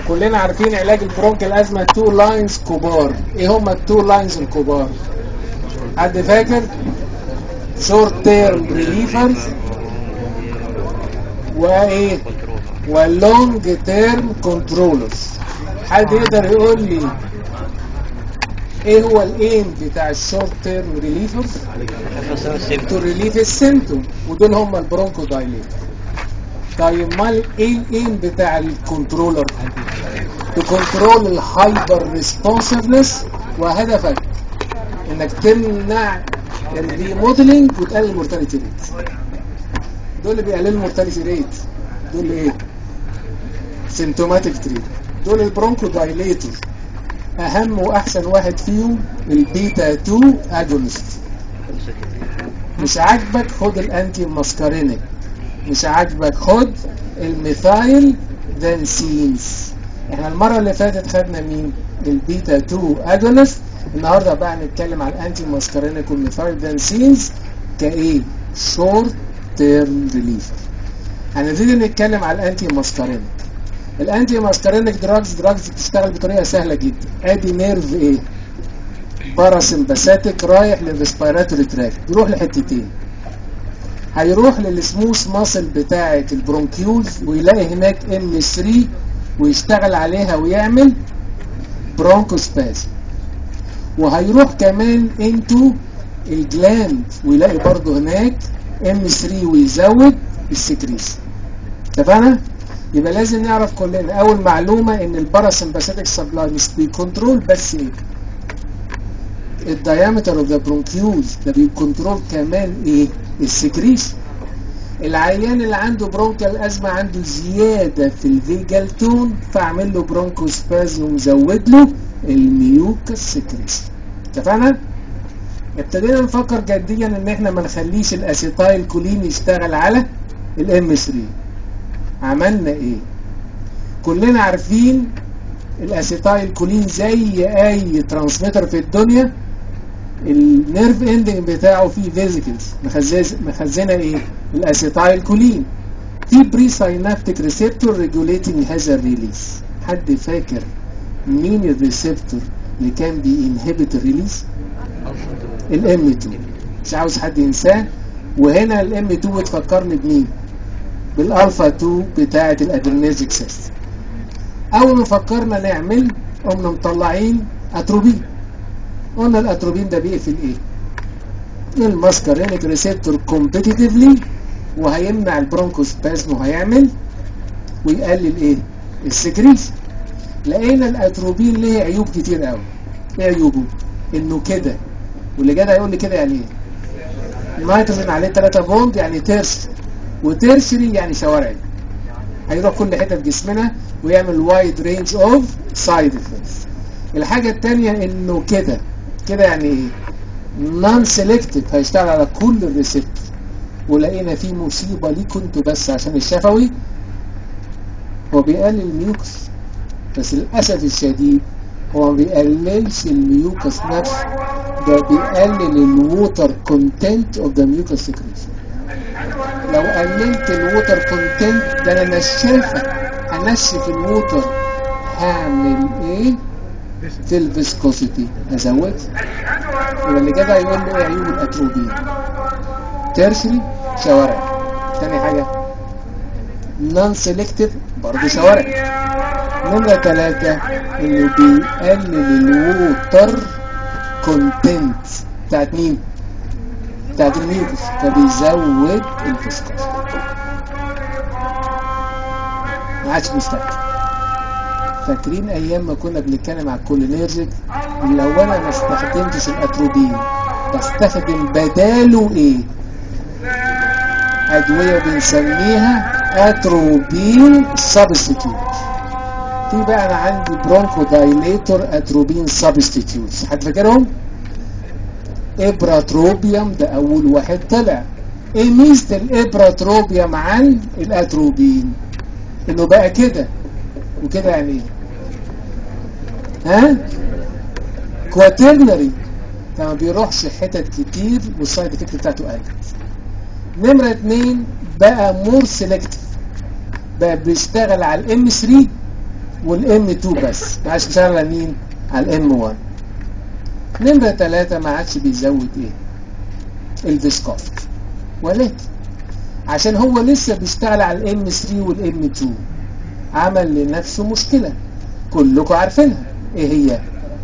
كلنا عارفين علاج البرونك الازمه تو لاينز كبار ايه هما التو لاينز الكبار حد فاكر شورت تيرم ريليفرز وايه واللونج تيرم كنترولرز حد يقدر يقول لي ايه هو الايم بتاع الشورت تيرم ريليفرز تو ريليف السيمتوم ودول هم البرونكو دايليتر طيب امال ايه الايم بتاع الكنترولر تو كنترول الهايبر ريسبونسفنس وهدفك انك تمنع الريموديلنج وتقلل المورتاليتي ريت دول اللي بيقللوا المورتاليتي ريت دول ايه سيمتوماتيك تريت دول البرونكو دايليتور اهم واحسن واحد فيهم البيتا 2 اجونست مش عاجبك خد الانتي ماسكارينيك مش عاجبك خد الميثايل دانسينز احنا المرة اللي فاتت خدنا مين البيتا 2 اجونست النهاردة بقى نتكلم على الانتي ماسكارينيك والميثايل دانسينز كايه شورت تيرم ريليفر هنبتدي نتكلم على الانتي ماسكارينيك الانتي ماسكارينيك دراجز دراجز بتشتغل بطريقه سهله جدا ادي نيرف ايه باراسمباثيك رايح للريسبيراتوري تراك يروح لحتتين هيروح للسموث ماسل بتاعه البرونكيولز ويلاقي هناك ام 3 ويشتغل عليها ويعمل برونكوسباز وهيروح كمان انتو الجلاند ويلاقي برضه هناك ام 3 ويزود السكريس اتفقنا؟ يبقى لازم نعرف كلنا اول معلومه ان الباراسمباثيك سبلاي مش بيكنترول بس ايه الدايمتر اوف ذا برونكيولز ده بيكنترول كمان ايه السكريشن العيان اللي عنده برونكال ازمه عنده زياده في الفيجال تون فاعمل له برونكوسبازم ومزود له الميوكس سكريشن اتفقنا ابتدينا نفكر جديا ان احنا ما نخليش الاسيتايل كولين يشتغل على الام 3 عملنا ايه كلنا عارفين الاسيتايل كولين زي اي ترانسميتر في الدنيا النيرف اندنج بتاعه فيه فيزيكلز مخزنه ايه الاسيتايل كولين في بري ساينابتيك ريسبتور ريجوليتنج هذا الريليس حد فاكر مين الريسبتور اللي كان بينهبت الريليس الام 2 مش عاوز حد ينساه وهنا الام 2 بتفكرني بمين بالالفا 2 بتاعه الادرينرجيك سيستم اول ما فكرنا نعمل قمنا مطلعين اتروبين قلنا الاتروبين ده بيقفل ايه الماسكارينيك ريسبتور كومبيتيتيفلي وهيمنع البرونكوسبازم وهيعمل ويقلل ايه السكريشن لقينا الاتروبين ليه عيوب كتير قوي ايه عيوبه انه كده واللي جدع يقول لي كده يعني ايه نيتروجين عليه 3 بوند يعني تيرس وتيرشري يعني شوارعي هيروح كل حته في جسمنا ويعمل وايد رينج اوف سايد افكتس الحاجه الثانيه انه كده كده يعني ايه نون سيلكتيف هيشتغل على كل الريسبتور ولقينا فيه مصيبه ليكوا انتوا بس عشان الشفوي هو بيقلل الميوكس بس للاسف الشديد هو ما بيقللش الميوكس نفسه ده بيقلل الووتر كونتنت اوف ذا ميوكس سكريشن لو قللت الووتر كونتنت ده انا نشافه هنشف الووتر هعمل ايه في الفيسكوسيتي هزود يبقى اللي جدع يقول له ايه عيوب الاتروبين تيرشري شوارع تاني حاجه نون سيلكتيف برضه شوارع نمرة ثلاثة انه بيقلل الووتر كونتنت بتاعت مين؟ بتاعت الميوكس فبيزود الفسكوس ما عادش بيستخدم فاكرين ايام ما كنا بنتكلم على الكولينيرجيك لو انا ما استخدمتش الاتروبين بستخدم بداله ايه ادويه بنسميها اتروبين سبستيتيوت في بقى انا عندي برونكو دايليتور اتروبين سبستيتيوت حد فاكرهم ابراتروبيوم ده اول واحد طلع ايه ميزه الابراتروبيوم عن الاتروبين انه بقى كده وكده يعني ايه ها كواترنري فما بيروحش حتت كتير والسايد افكت بتاعته قلت نمرة اتنين بقى مور سيلكتيف بقى بيشتغل على الام 3 والام 2 بس ما عادش بيشتغل على مين على الام 1 نمرة 3 ما عادش بيزود ايه الفيسكوفت ولكن عشان هو لسه بيشتغل على الام 3 والام 2 عمل لنفسه مشكلة كلكم عارفينها ايه هي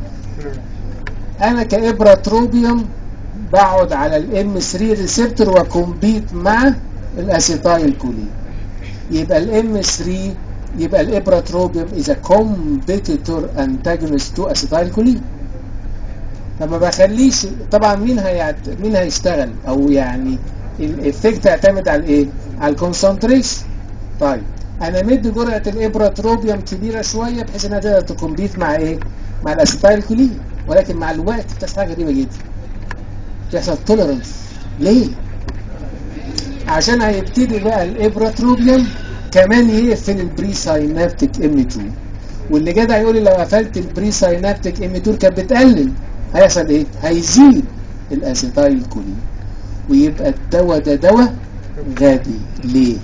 انا كابراتروبيوم بقعد على الام 3 ريسبتور وكومبيت مع الاسيتايل كولين يبقى الام 3 يبقى الابراتروبيوم is a competitor antagonist to acetylcholine فما بخليش طبعا مين هيعت... مين هيشتغل او يعني الافكت يعتمد على الايه على الكونسنتريشن طيب انا مدي جرعه الابراتروبيوم كبيره شويه بحيث انها تقدر تكمبيت مع ايه مع الاسيتايلكولين ولكن مع الوقت بتحصل حاجه غريبه جدا بتحصل توليرنس ليه عشان هيبتدي بقى الابراتروبيوم كمان يقفل البري ساينابتيك ام 2 واللي جدع يقول لي لو قفلت البري ساينابتيك ام 2 كانت بتقلل هيحصل ايه هيزيد الاسيتايل كولين ويبقى الدواء ده دواء غبي ليه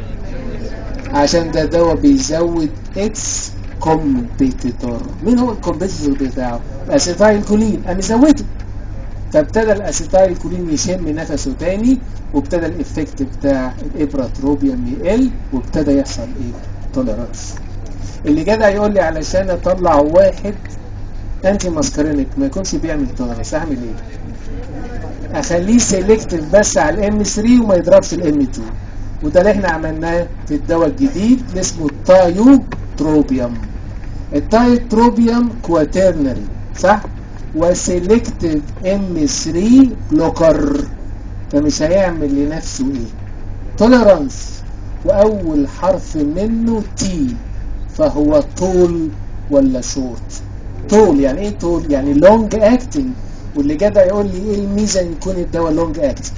عشان ده دواء بيزود اتس كومبيتيتور مين هو الكومبيتيتور بتاعه الاسيتايل كولين انا زوده فابتدى الاسيتايل كولين يشم نفسه تاني وابتدى الافكت بتاع الابراتروبيوم يقل وابتدى يحصل ايه توليرانس اللي جدع يقول لي علشان اطلع واحد انتي ماسكارينيك ما يكونش بيعمل توليرانس اعمل ايه اخليه سيلكتيف بس على الام 3 وما يضربش الام 2 وده اللي احنا عملناه في الدواء الجديد اللي اسمه التايوتروبيوم التايوتروبيوم كواترنري صح وسيلكتيف ام 3 بلوكر فمش هيعمل لنفسه ايه توليرانس واول حرف منه تي فهو طول ولا شورت طول يعني ايه طول يعني لونج اكتنج واللي جدع يقول لي ايه الميزه ان يكون الدواء لونج اكتنج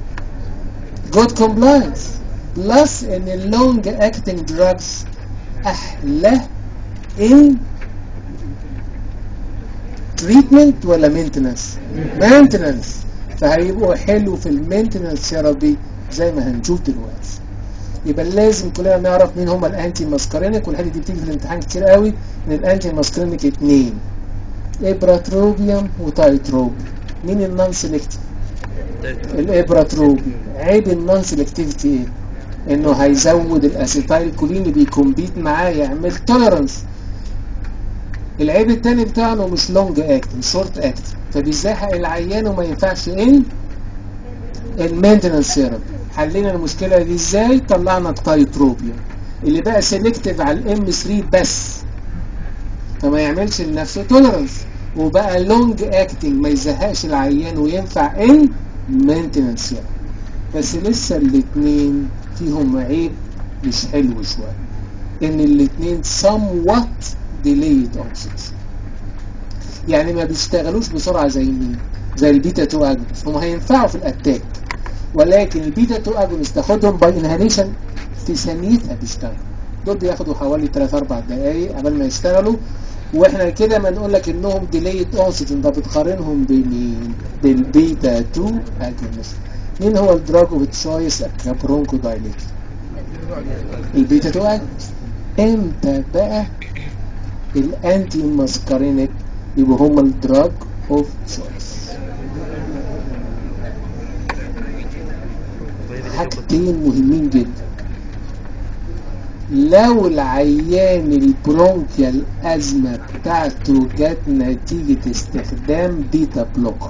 جود كومبلاينس بلس ان اللونج اكتنج دراجز احلى ان تريتمنت ولا مينتنس مينتنس فهيبقوا حلو في المينتنس ثيرابي زي ما هنشوف دلوقتي يبقى لازم كلنا نعرف مين هما الانتي ماسكارينيك والحاجه دي بتيجي في الامتحان كتير قوي ان الانتي ماسكارينيك اتنين ابراتروبيوم وتايتروب مين النون سيلكتيف الابراتروبيوم عيب النون سيلكتيفيتي ايه انه هيزود الاسيتايل كولين اللي بيكمبيت معاه يعمل توليرانس العيب التاني بتاعه انه مش لونج اكت شورت اكت فبيزهق العيان وما ينفعش ان المينتنس سيرم حلينا المشكله دي ازاي طلعنا التايتروبيوم اللي بقى سيلكتيف على الام 3 بس فما يعملش لنفسه توليرانس وبقى لونج اكتنج ما يزهقش العيان وينفع ان مينتنس سيرم بس لسه الاثنين فيهم عيب مش حلو شويه ان الاثنين somewhat delayed onset يعني ما بيشتغلوش بسرعه زي مين زي البيتا 2 اجونست هم هينفعوا في الاتاك ولكن البيتا 2 اجونست تاخدهم باي انهاليشن في ثانيتها بيشتغلوا دول بياخدوا حوالي 3 4 دقائق قبل ما يشتغلوا واحنا كده ما نقول لك انهم ديليد اونست انت بتقارنهم بمين بالبيتا 2 اجونست مين هو الدراج اوف تشويس كبرونكو دايليت البيتا 2 اجونست امتى بقى الانتي ماسكارينيك يبقوا هما الدراج اوف تشويس حاجتين مهمين جدا لو العيان البرونكيال أزمة بتاعته جت نتيجة استخدام بيتا بلوكر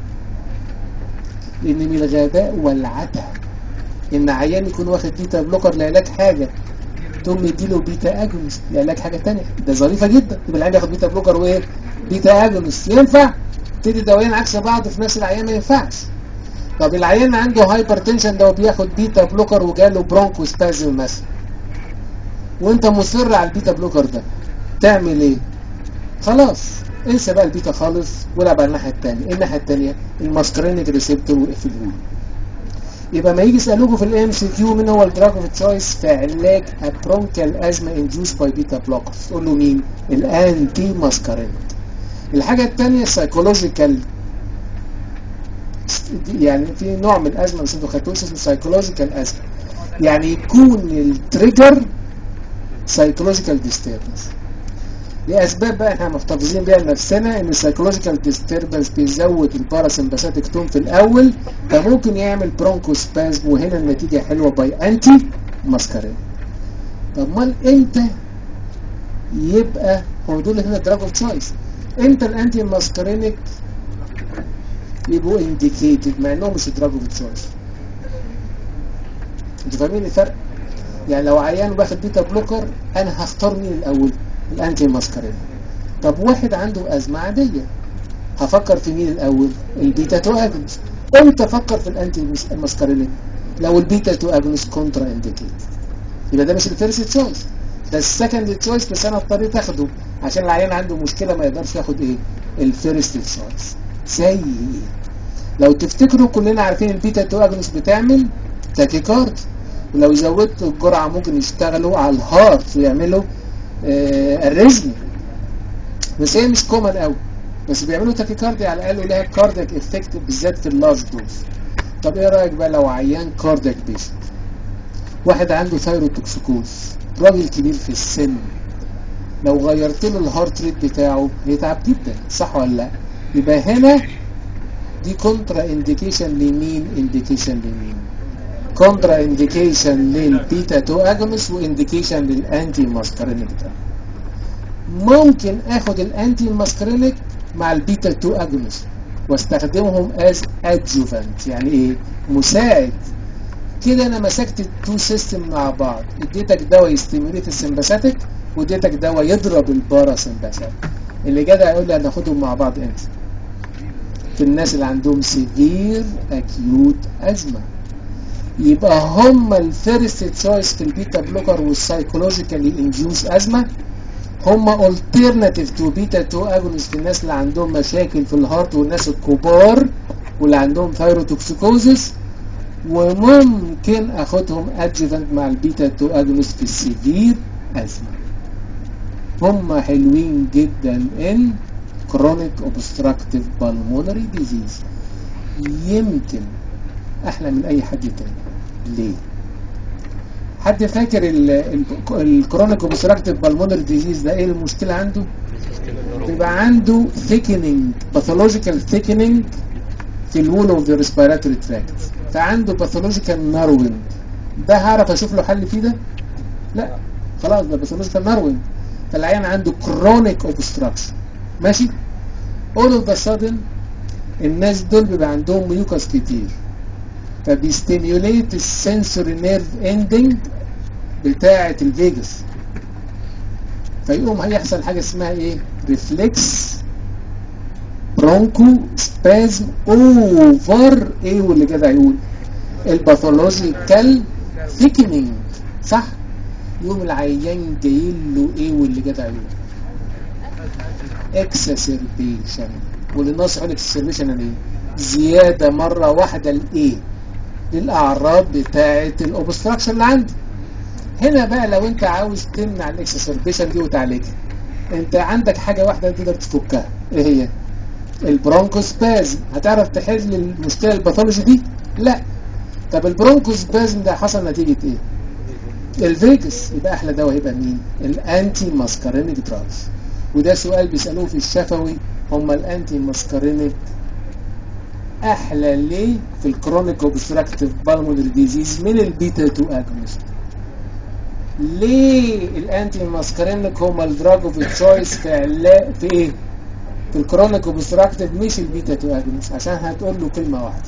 لأن من الغباء والعته إن عيان يكون واخد بيتا بلوكر لعلاج حاجة تقوم مديله بيتا اجونست لعلاج حاجة تانية ده ظريفة جدا يبقى العيان ياخد بيتا بلوكر وايه بيتا اجونست ينفع تدي دوايين عكس بعض في نفس العيان ما ينفعش طب العيان عنده هايبر تنشن ده وبياخد بيتا بلوكر وجاله برونكو سبازم مثلا وانت مصر على البيتا بلوكر ده تعمل ايه خلاص انسى بقى البيتا خالص والعب على الناحيه الثانيه الناحيه الثانيه الماسكرينيك ريسبتور واقفله يبقى ما يجي يسالوكوا في الام سي كيو مين هو الدراج اوف تشويس في علاج ابرونكال ازمه انديوس باي بيتا بلوكرز تقول له مين الانتي ماسكرينيك الحاجه الثانيه سايكولوجيكال يعني في نوع من الازمه بس انتوا خدتوش اسمه سايكولوجيكال ازمه يعني يكون التريجر سايكولوجيكال ديستربنس لاسباب بقى احنا محتفظين بيها لنفسنا ان السايكولوجيكال ديستربنس بيزود الباراسمباثيك تون في الاول فممكن يعمل برونكوسبازم وهنا النتيجه حلوه باي انتي ماسكارين طب امال امتى يبقى هو دول هنا دراج اوف تشويس امتى الانتي ماسكارينيك يبقوا انديكيتد مع انهم مش دراج اوف تشويس انتوا فاهمين الفرق يعني لو عيان واخد بيتا بلوكر انا هختار مين الاول الانتي ماسكارين طب واحد عنده ازمه عاديه هفكر في مين الاول البيتا 2 اجونست امتى افكر في الانتي ماسكارين لو البيتا 2 اجونست كونترا انديكيت يبقى ده مش الفيرست تشويس ده السكند تشويس بس انا اضطريت اخده عشان العيان عنده مشكله ما يقدرش ياخد ايه الفيرست تشويس زي ايه لو تفتكروا كلنا عارفين البيتا 2 اجونست بتعمل تاكيكارد ولو زودت الجرعه ممكن يشتغلوا على الهارت ويعملوا آه الريزم بس هي مش كومن قوي بس بيعملوا تاكيكارديا على الاقل ولها كاردياك افكت بالذات في اللارج دوز طب ايه رايك بقى لو عيان كاردياك بيشنت واحد عنده ثايروتوكسيكوز راجل كبير في السن لو غيرت له الهارت ريت بتاعه هيتعب جدا صح ولا لا يبقى هنا دي كونترا انديكيشن لمين انديكيشن لمين كونترا انديكيشن للبيتا 2 اجونست وانديكيشن للانتي ماسكارينيك ده ممكن اخد الانتي ماسكارينيك مع البيتا 2 اجونست واستخدمهم از ادجوفنت يعني ايه مساعد كده انا مسكت التو سيستم مع بعض اديتك دواء يستيموليت السمباثيك واديتك دواء يضرب الباراسمباثيك اللي جدع يقول لي هناخدهم مع بعض امتى في الناس اللي عندهم سيفير اكيوت ازمه يبقى هم الفيرست تشويس في البيتا بلوكر والسايكولوجيكالي انديوس ازمه هم الترناتيف تو بيتا 2 اجونست في الناس اللي عندهم مشاكل في الهارت والناس الكبار واللي عندهم ثايروتوكسيكوزس وممكن اخدهم ادجفنت مع البيتا 2 اجونست في السيفير ازمه هم حلوين جدا ان كرونيك اوبستراكتيف بالمونري ديزيز يمكن احلى من اي حد تاني ليه حد فاكر الكرونيك اوبستراكتيف بالمونري ديزيز ده ايه المشكله عنده بيبقى عنده ثيكنينج باثولوجيكال ثيكنينج في الوول اوف ذا ريسبيراتوري تراكت فعنده باثولوجيكال ناروينج ده هعرف اشوف له حل فيه ده لا خلاص ده باثولوجيكال ناروينج فالعيان عنده كرونيك اوبستراكشن ماشي اول اوف ذا سادن الناس دول بيبقى عندهم ميوكاس كتير فبيستيميوليت السنسوري نيرف اندنج بتاعه الفيجاس فيقوم هيحصل حاجه اسمها ايه ريفلكس برونكو سبازم اوفر ايه واللي كده هيقول الباثولوجيكال ثيكنينج صح يقوم العيان جاي له ايه واللي كده هيقول اكسسربيشن واللي الناس يقول اكسسربيشن يعني ايه زياده مره واحده لايه للاعراض بتاعه الاوبستراكشن اللي عندي هنا بقى لو انت عاوز تمنع الاكسسربيشن دي وتعالجها انت عندك حاجه واحده تقدر تفكها ايه هي البرونكوسبازم هتعرف تحل المشكله الباثولوجي دي لا طب البرونكوسبازم ده حصل نتيجه ايه الفيجاس يبقى احلى دواء هيبقى مين الانتي ماسكارينيك دراجز وده سؤال بيسالوه في الشفوي هم الانتي ماسكارينيك احلى ليه في الكرونيك اوبستراكتيف بالمونري ديزيز من البيتا 2 اجونست ليه الانتي ماسكارينيك هم الدراج اوف تشويس في علا في ايه في الكرونيك اوبستراكتيف مش البيتا 2 اجونست عشان هتقول له كلمه واحده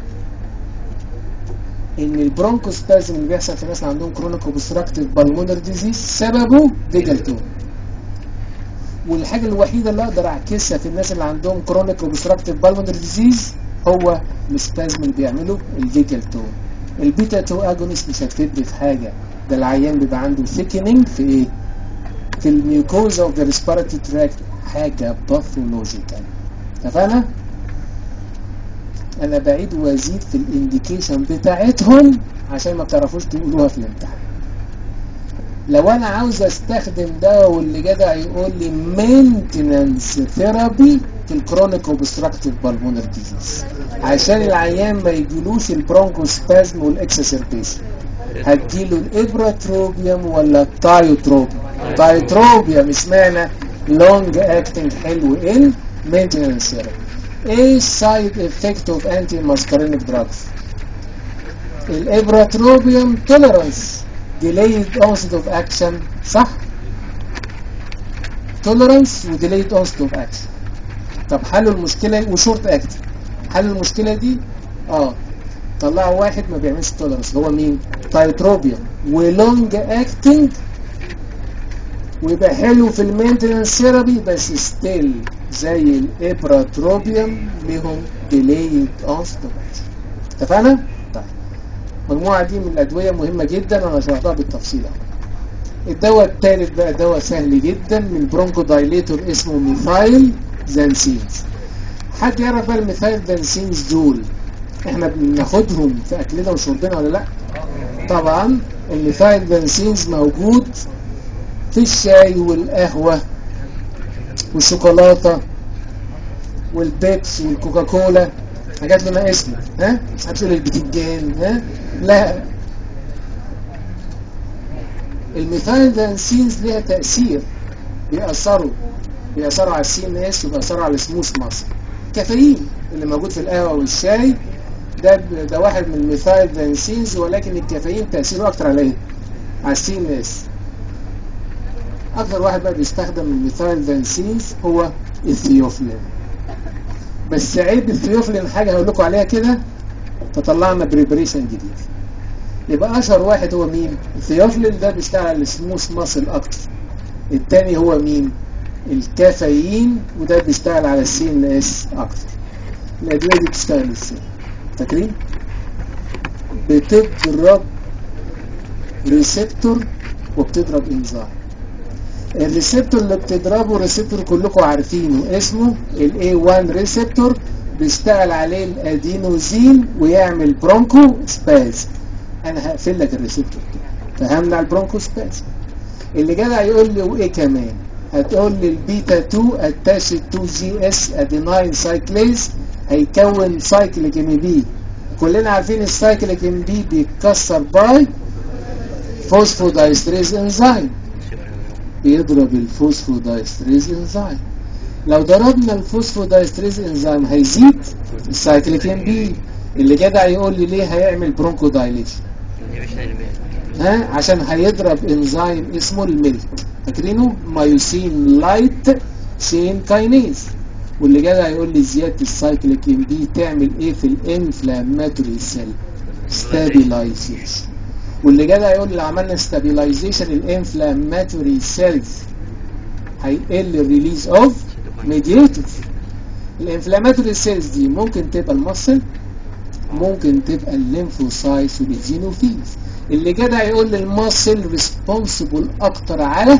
ان البرونكوسبازم اللي بيحصل في ناس اللي عندهم كرونيك اوبستراكتيف بالمونري ديزيز سببه فيجال تون والحاجه الوحيده اللي اقدر اعكسها في الناس اللي عندهم كرونيك اوبستراكتيف بالمونري ديزيز هو السبازم اللي بيعمله الفيجال تون البيتا 2 اجونست مش هتفيدني في حاجه ده العيان بيبقى عنده ثيكنينج في ايه في الميوكوزا اوف ذا ريسبيراتوري تراكت حاجه باثولوجيكال اتفقنا انا بعيد وازيد في الانديكيشن بتاعتهم عشان ما بتعرفوش تقولوها في الامتحان لو انا عاوز استخدم ده واللي جدع يقول لي مينتننس ثيرابي في الكرونيك اوبستراكتيف بالمونر ديزيز عشان العيان ما يجيلوش البرونكوسبازم والاكسسربيشن هديله الابراتروبيوم ولا التايوتروبيوم تايوتروبيوم اشمعنى لونج اكتنج حلو ال مينتنس ثيرابي ايه السايد افكت اوف انتي ماسكارينيك دراجز الابراتروبيوم توليرانس delayed onset of action صح tolerance و delayed onset of action طب حلوا المشكلة وشورت اكت حلوا المشكلة دي اه طلعوا واحد ما بيعملش tolerance هو مين تايتروبيوم ولونج اكتنج ويبقى حلو في المينتنس ثيرابي بس ستيل زي الابراتروبيوم ليهم delayed onset of action اتفقنا؟ طيب المجموعة دي من الأدوية مهمة جدا أنا شرحتها بالتفصيل أهو. الدواء الثالث بقى دواء سهل جدا من برونكو دايليتور اسمه ميثايل زانسينز حد يعرف بقى الميثايل زانسينز دول احنا بناخدهم في أكلنا وشربنا ولا لا؟ طبعا الميثايل زانسينز موجود في الشاي والقهوة والشوكولاتة والبيبس والكوكاكولا حاجات لنا اسم ها مش هتقول البتنجان ها لا الميثايل فانسينز ليها تأثير بيأثروا بيأثروا على السي ان اس وبيأثروا على السموث ماسل كافيين اللي موجود في القهوة والشاي ده ده واحد من الميثايل فانسينز ولكن الكافيين تأثيره أكتر على ايه؟ على السي ان اس أكتر واحد بقى بيستخدم الميثايل فانسينز هو الثيوفلين بس عيب الثيوفلين حاجة هقول لكم عليها كده فطلعنا بريبريشن جديد يبقى اشهر واحد هو مين الثيوفلين ده بيشتغل على السموث ماسل اكتر التاني هو مين الكافيين وده بيشتغل على السي ان اس اكتر الادويه دي بتشتغل ازاي فاكرين بتضرب ريسبتور وبتضرب انزيم الريسبتور اللي بتضربه ريسبتور كلكم عارفينه اسمه الاي 1 ريسبتور بيشتغل عليه الادينوزين ويعمل برونكو سباز انا هقفل لك الريسبتور كده فهمنع البرونكو سباز اللي جدع يقول لي وايه كمان هتقول لي البيتا 2 اتاشد 2 جي اس اديناين سايكليز هيكون سايكليك ام بي كلنا عارفين السايكليك ام بي بيتكسر باي فوسفودايستريز انزيم بيضرب الفوسفودايستريز انزيم لو ضربنا الفوسفودايستريز انزيم هيزيد السايكليك ام بي اللي جدع يقول لي ليه هيعمل برونكو دايليشن ها عشان هيضرب انزيم اسمه الميلك فاكرينه مايوسين لايت شين كاينيز واللي جدع يقول لي زياده السايكليك ام بي تعمل ايه في الانفلاماتوري سيل ستابيلايزيشن واللي جدع يقول لي عملنا ستابيلايزيشن الانفلاماتوري سيلز هيقل الريليز اوف ميدياتورز الانفلاماتوري سيلز دي ممكن تبقى المصل ممكن تبقى الليمفوسايتس والزينوفيلز اللي جدع يقول لي المصل ريسبونسبل اكتر على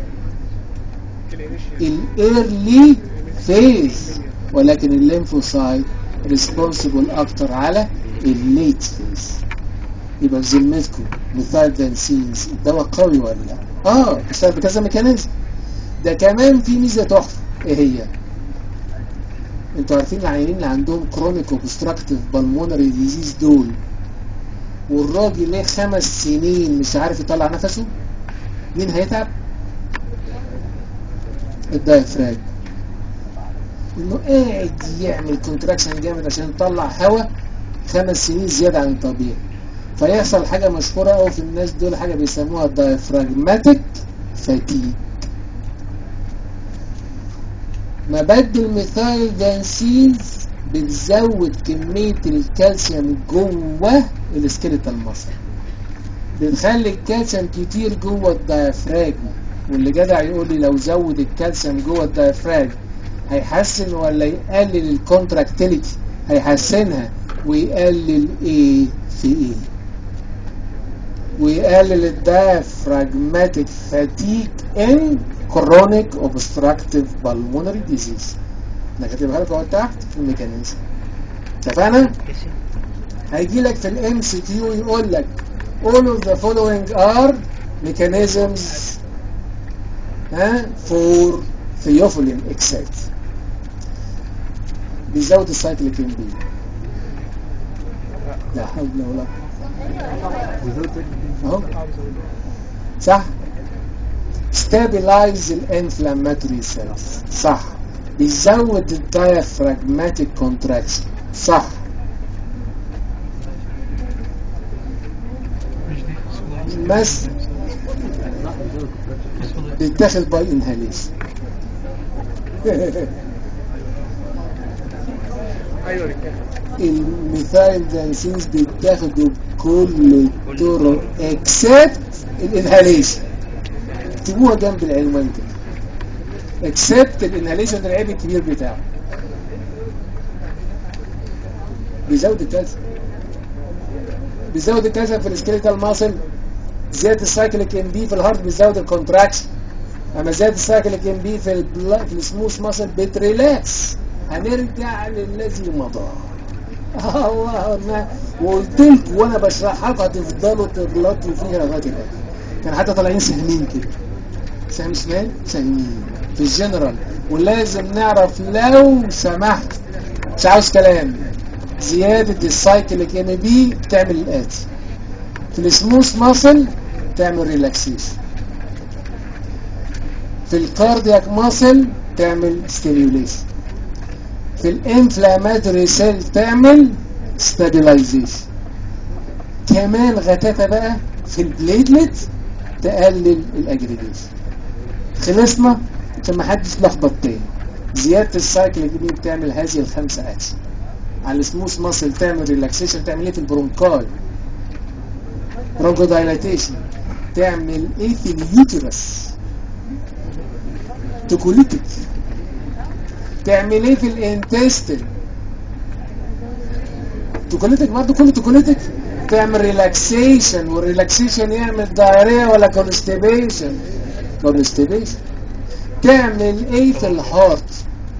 الايرلي فيز ولكن الليمفوسايت ريسبونسبل اكتر على الليت فيز يبقى في ذمتكم مثال دانسينز دواء قوي ولا لا؟ اه بيشتغل بكذا ميكانيزم ده كمان في ميزه تحفه ايه هي؟ انتوا عارفين العيانين اللي عندهم كرونيك اوبستراكتيف بالمونري ديزيز دول والراجل ليه خمس سنين مش عارف يطلع نفسه مين هيتعب؟ الدايفراج انه قاعد يعمل كونتراكشن جامد عشان يطلع هواء خمس سنين زياده عن الطبيعي فيحصل حاجه مشهوره قوي في الناس دول حاجه بيسموها دايفراجماتيك فاتيج مبادئ الميثايل دانسيز بتزود كمية الكالسيوم جوه السكيلتال مصر بتخلي الكالسيوم كتير جوه الدايفراجم واللي جدع يقول لي لو زود الكالسيوم جوه الدايفراجم هيحسن ولا يقلل الكونتراكتيليتي هيحسنها ويقلل ايه في ايه ويقلل الدايفراجماتيك فاتيج ان كرونيك اوبستراكتيف بالمونري ديزيز انا كاتبها لك اهو تحت في الميكانيزم اتفقنا؟ هيجي لك في الام سي كيو يقول لك all of the following are mechanisms ها for theophylline excess بيزود السايكليك ام بي لا حول ولا قوه اهو صح stabilize الانفلاماتوري سيلز صح بيزود الدايفراجماتيك كونتراكشن صح بس بيتاخد باي انهاليشن ايوه الميثايل دانسينز بيتاخدوا بكل الطرق اكسبت الانهاليشن اكتبوها جنب العنوان كده اكسبت الانهاليشن ده العيب الكبير بتاعه بيزود الكالسيوم بيزود الكالسيوم في السكيليتال ماسل زياده السايكليك ام بي في الهارت بيزود الكونتراكشن اما زياده السايكليك ام بي في البلا... في السموث ماسل بتريلاكس هنرجع للذي مضى الله ما وقلت لكم وانا بشرحها لكم هتفضلوا تغلطوا فيها لغايه الاخر كان حتى طالعين سهمين كده سهم شمال سهمين في الجنرال ولازم نعرف لو سمحت مش عاوز كلام زيادة السايكليك ام بي بتعمل الاتي في السموث ماسل تعمل ريلاكسيشن في الكاردياك ماسل تعمل ستيميوليشن في الانفلاماتوري سيل تعمل ستابيلايزيشن كمان غتاتة بقى في البليتلت تقلل الاجريجيشن خلصنا عشان ما حدش لخبط تاني زيادة السايكل دي بتعمل هذه الخمسة اكشن على السموث ماسل تعمل ريلاكسيشن تعمل ايه في البرونكاي برونكو دايلاتيشن تعمل ايه في اليوترس توكوليتك تعمل ايه في الانتستين توكوليتك برضه كله توكوليتك تعمل ريلاكسيشن والريلاكسيشن يعمل دايريا ولا كونستيبيشن كونستيبيشن تعمل ايه في الهارت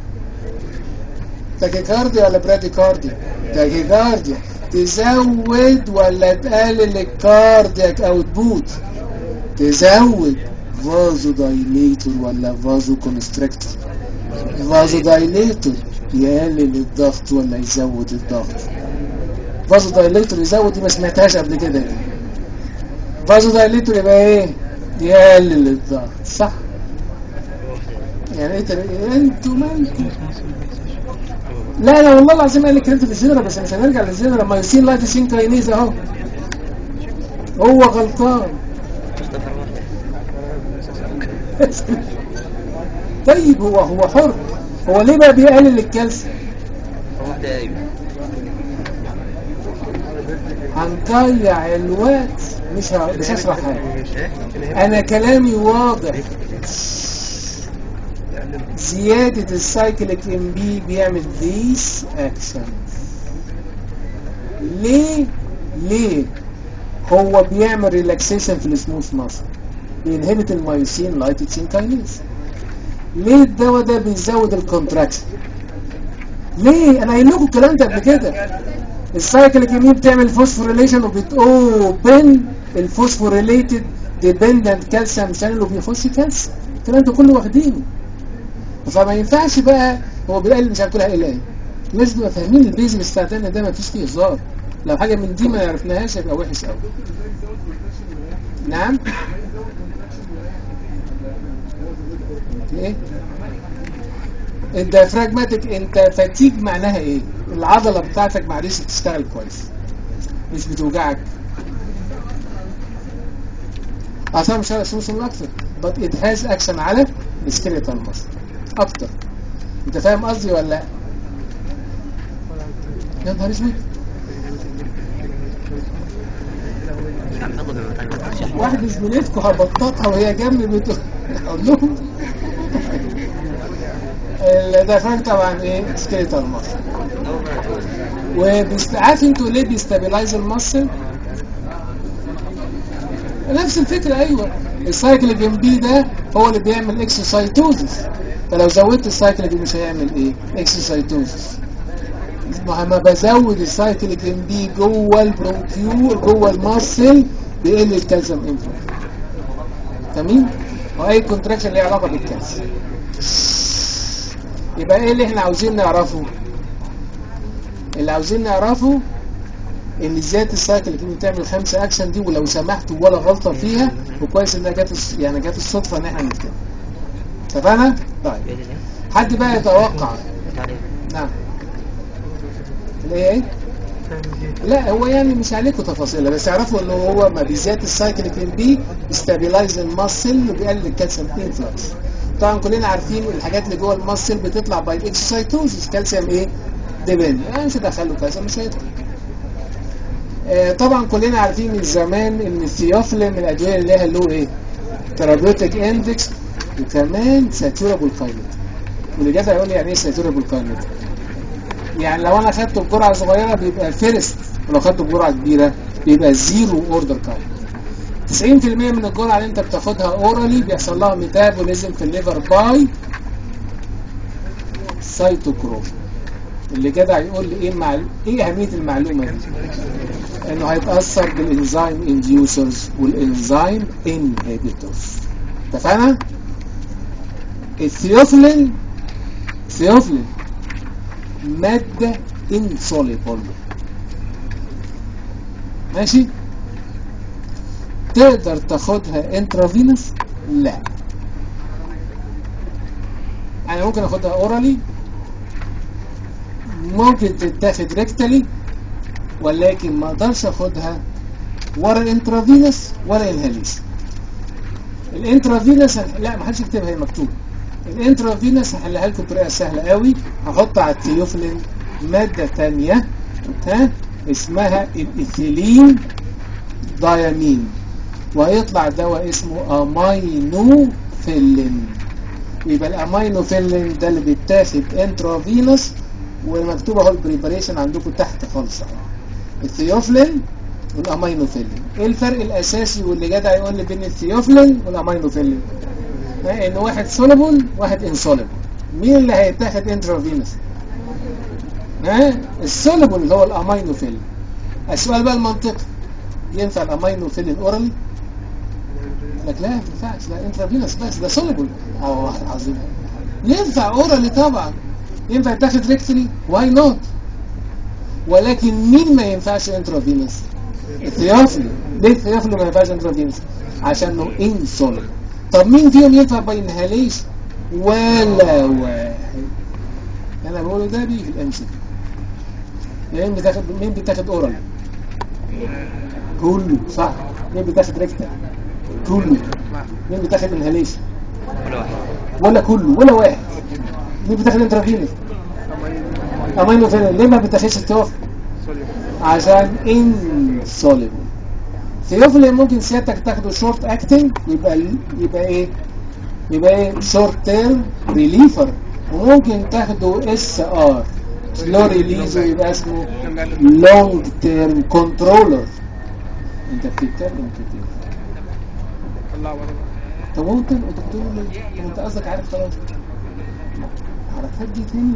تاكيكارديا ولا براديكارديا تاكيكارديا تزود ولا تقلل الكاردياك اوتبوت تزود فازو دايليتور ولا فازو كونستريكتور فازو دايليتور يقلل الضغط ولا يزود الضغط فازو دايليتور يزود دي ما سمعتهاش قبل كده دي فازو دايليتور يبقى ايه يقلل الضغط صح يعني ايه تر- انتوا مالكم لا لا والله العظيم قال لي كلمه في الجنرال بس مش هنرجع للجنرال ما يسين لايتسين كاينيز اهو هو غلطان طيب هو هو حر هو ليه بقى بيقلل الكالسيوم هنضيع الوقت مش ه... مش هشرح حاجه انا كلامي واضح زيادة السايكليك ام بي بيعمل ذيس اكشن ليه ليه هو بيعمل ريلاكسيشن في السموث ماسل بينهبت المايوسين لايتوسين كاينيز ليه الدواء ده بيزود الكونتراكشن ليه انا قايل لكم الكلام ده قبل كده السايكليك ام بتعمل فوسفوريليشن وبتوبن الفوسفوريليتد ديبندنت كالسيوم شانل وبيخش كالسيوم الكلام ده كله واخدينه فما ينفعش بقى هو بيقلل مش عارف تقولها ايه لازم نبقى فاهمين البيزك بتاعتنا ده ما فيش فيه هزار لو حاجه من دي ما عرفناهاش يبقى وحش قوي نعم ايه الديافراجماتيك انت فاتيج معناها ايه العضله بتاعتك معلش بتشتغل كويس مش بتوجعك اصلا مش هذا سوسن اكتر but it has action على السكيليتال ماسل اكتر انت فاهم قصدي ولا لا يا نهار اسود واحد زميلتكم هبططها وهي جنبي بتقول اقول لهم الدافعين طبعا ايه سكيليتال ماسل وبيست... عارف انتوا ليه بيستابيلايز الماسل نفس الفكرة ايوه السايكل ام بي ده هو اللي بيعمل اكسوسايتوزس فلو زودت السايكل دي مش هيعمل ايه اكسوسايتوزس ما بزود السايكل ام بي جوه البرونكيول جوه الماسل بيقل الكالسيوم انفلو تمام واي كونتراكشن ليه علاقه بالكالسيوم يبقى ايه اللي احنا عاوزين نعرفه اللي عاوزين نعرفه ان زياده السايكل اللي بتعمل خمسه اكشن دي ولو سمحت ولا غلطه فيها وكويس انها جت الص- يعني جت الصدفه ان احنا نكتبها اتفقنا؟ طيب بإذن الله حد بقى يتوقع تعالى. نعم الايه ايه؟ لا هو يعني مش عليكم تفاصيلها بس اعرفوا انه هو ما بزياده السايكليك بي استابيلايز الماسل وبيقلل الكالسيوم انفلكس طبعا كلنا عارفين الحاجات اللي جوه الماسل بتطلع باي اكسسايتوزيس كالسيوم ايه ديبند انا مش هدخله كالسيوم مش هيطلع آه، طبعا كلنا عارفين من زمان ان الثيوفلين من الادويه اللي لها له ايه ثيرابيوتيك اندكس وكمان ساتورابل كاينيت واللي جاي هيقول لي يعني ايه ساتورابل كاينيت يعني لو انا خدته بجرعه صغيره بيبقى فيرست ولو خدته بجرعه كبيره بيبقى زيرو اوردر كاين 90% من الجرعه اللي انت بتاخدها اورالي بيحصل لها ميتابوليزم في الليفر باي سايتوكروم اللي جدع يقول لي ايه المعل... ايه اهميه المعلومه دي انه هيتاثر بالانزيم انديوسرز والانزيم انهبيتورز اتفقنا الثيوفلين ثيوفلين مادة insoluble ماشي تقدر تاخدها انترافينوس لا انا ممكن اخدها اورالي ممكن تتاخد ريكتالي ولكن ما اقدرش اخدها ولا انترافينوس ولا انهاليشن الانترافينوس هن- لا ما حدش يكتبها هي مكتوبه الانترافينوس هحلها لكم بطريقه سهله قوي هحط على التيوفلين ماده ثانيه ها اسمها الايثيلين دايامين وهيطلع دواء اسمه امينوفيلين يبقى الامينوفيلين ده اللي بيتاخد انترافينوس ومكتوب اهو البريباريشن عندكم تحت خالص اهو الثيوفلين والامينوفيلين ايه الفرق الاساسي واللي جدع يقول لي بين الثيوفلين والامينوفيلين ها، ان واحد سوليبل واحد انسوليبل مين اللي هيتاخد انترافينوس ها السوليبل اللي هو الامينوفيلين السؤال بقى المنطقي ينفع الامينوفيلين اورالي لك لا ما ينفعش لا انترافينوس بس ده سوليبل اه واحد عظيم ينفع اورالي طبعا ينفع يتاخد ريكتلي واي نوت ولكن مين ما ينفعش انترافينوس الثيوفلين ليه الثيوفلين ما ينفعش انترافينوس عشانه انسوليبل طب مين فيهم ينفع باينهاليشن ولا واحد انا بقوله ده بيجي في الام سي مين بتاخد مين بتاخد اورال كله صح مين بتاخد ريكتال كله مين بتاخد انهاليشن ولا واحد ولا كله ولا واحد مين بتاخد انترافينوس امينو فيلين ليه ما بتاخدش التوفل عشان انسوليبل ثيوفيلين ممكن سيادتك تاخده شورت اكتنج يبقى يبقى ايه يبقى ايه شورت تيرم ريليفر وممكن تاخده اس ار سلو ريليز ويبقى اسمه لونج تيرم كنترولر انت بتتكلم كتير الله أكبر طب هو انت انت بتقول ليه؟ طب انت قصدك عارف خلاص حركات دي تاني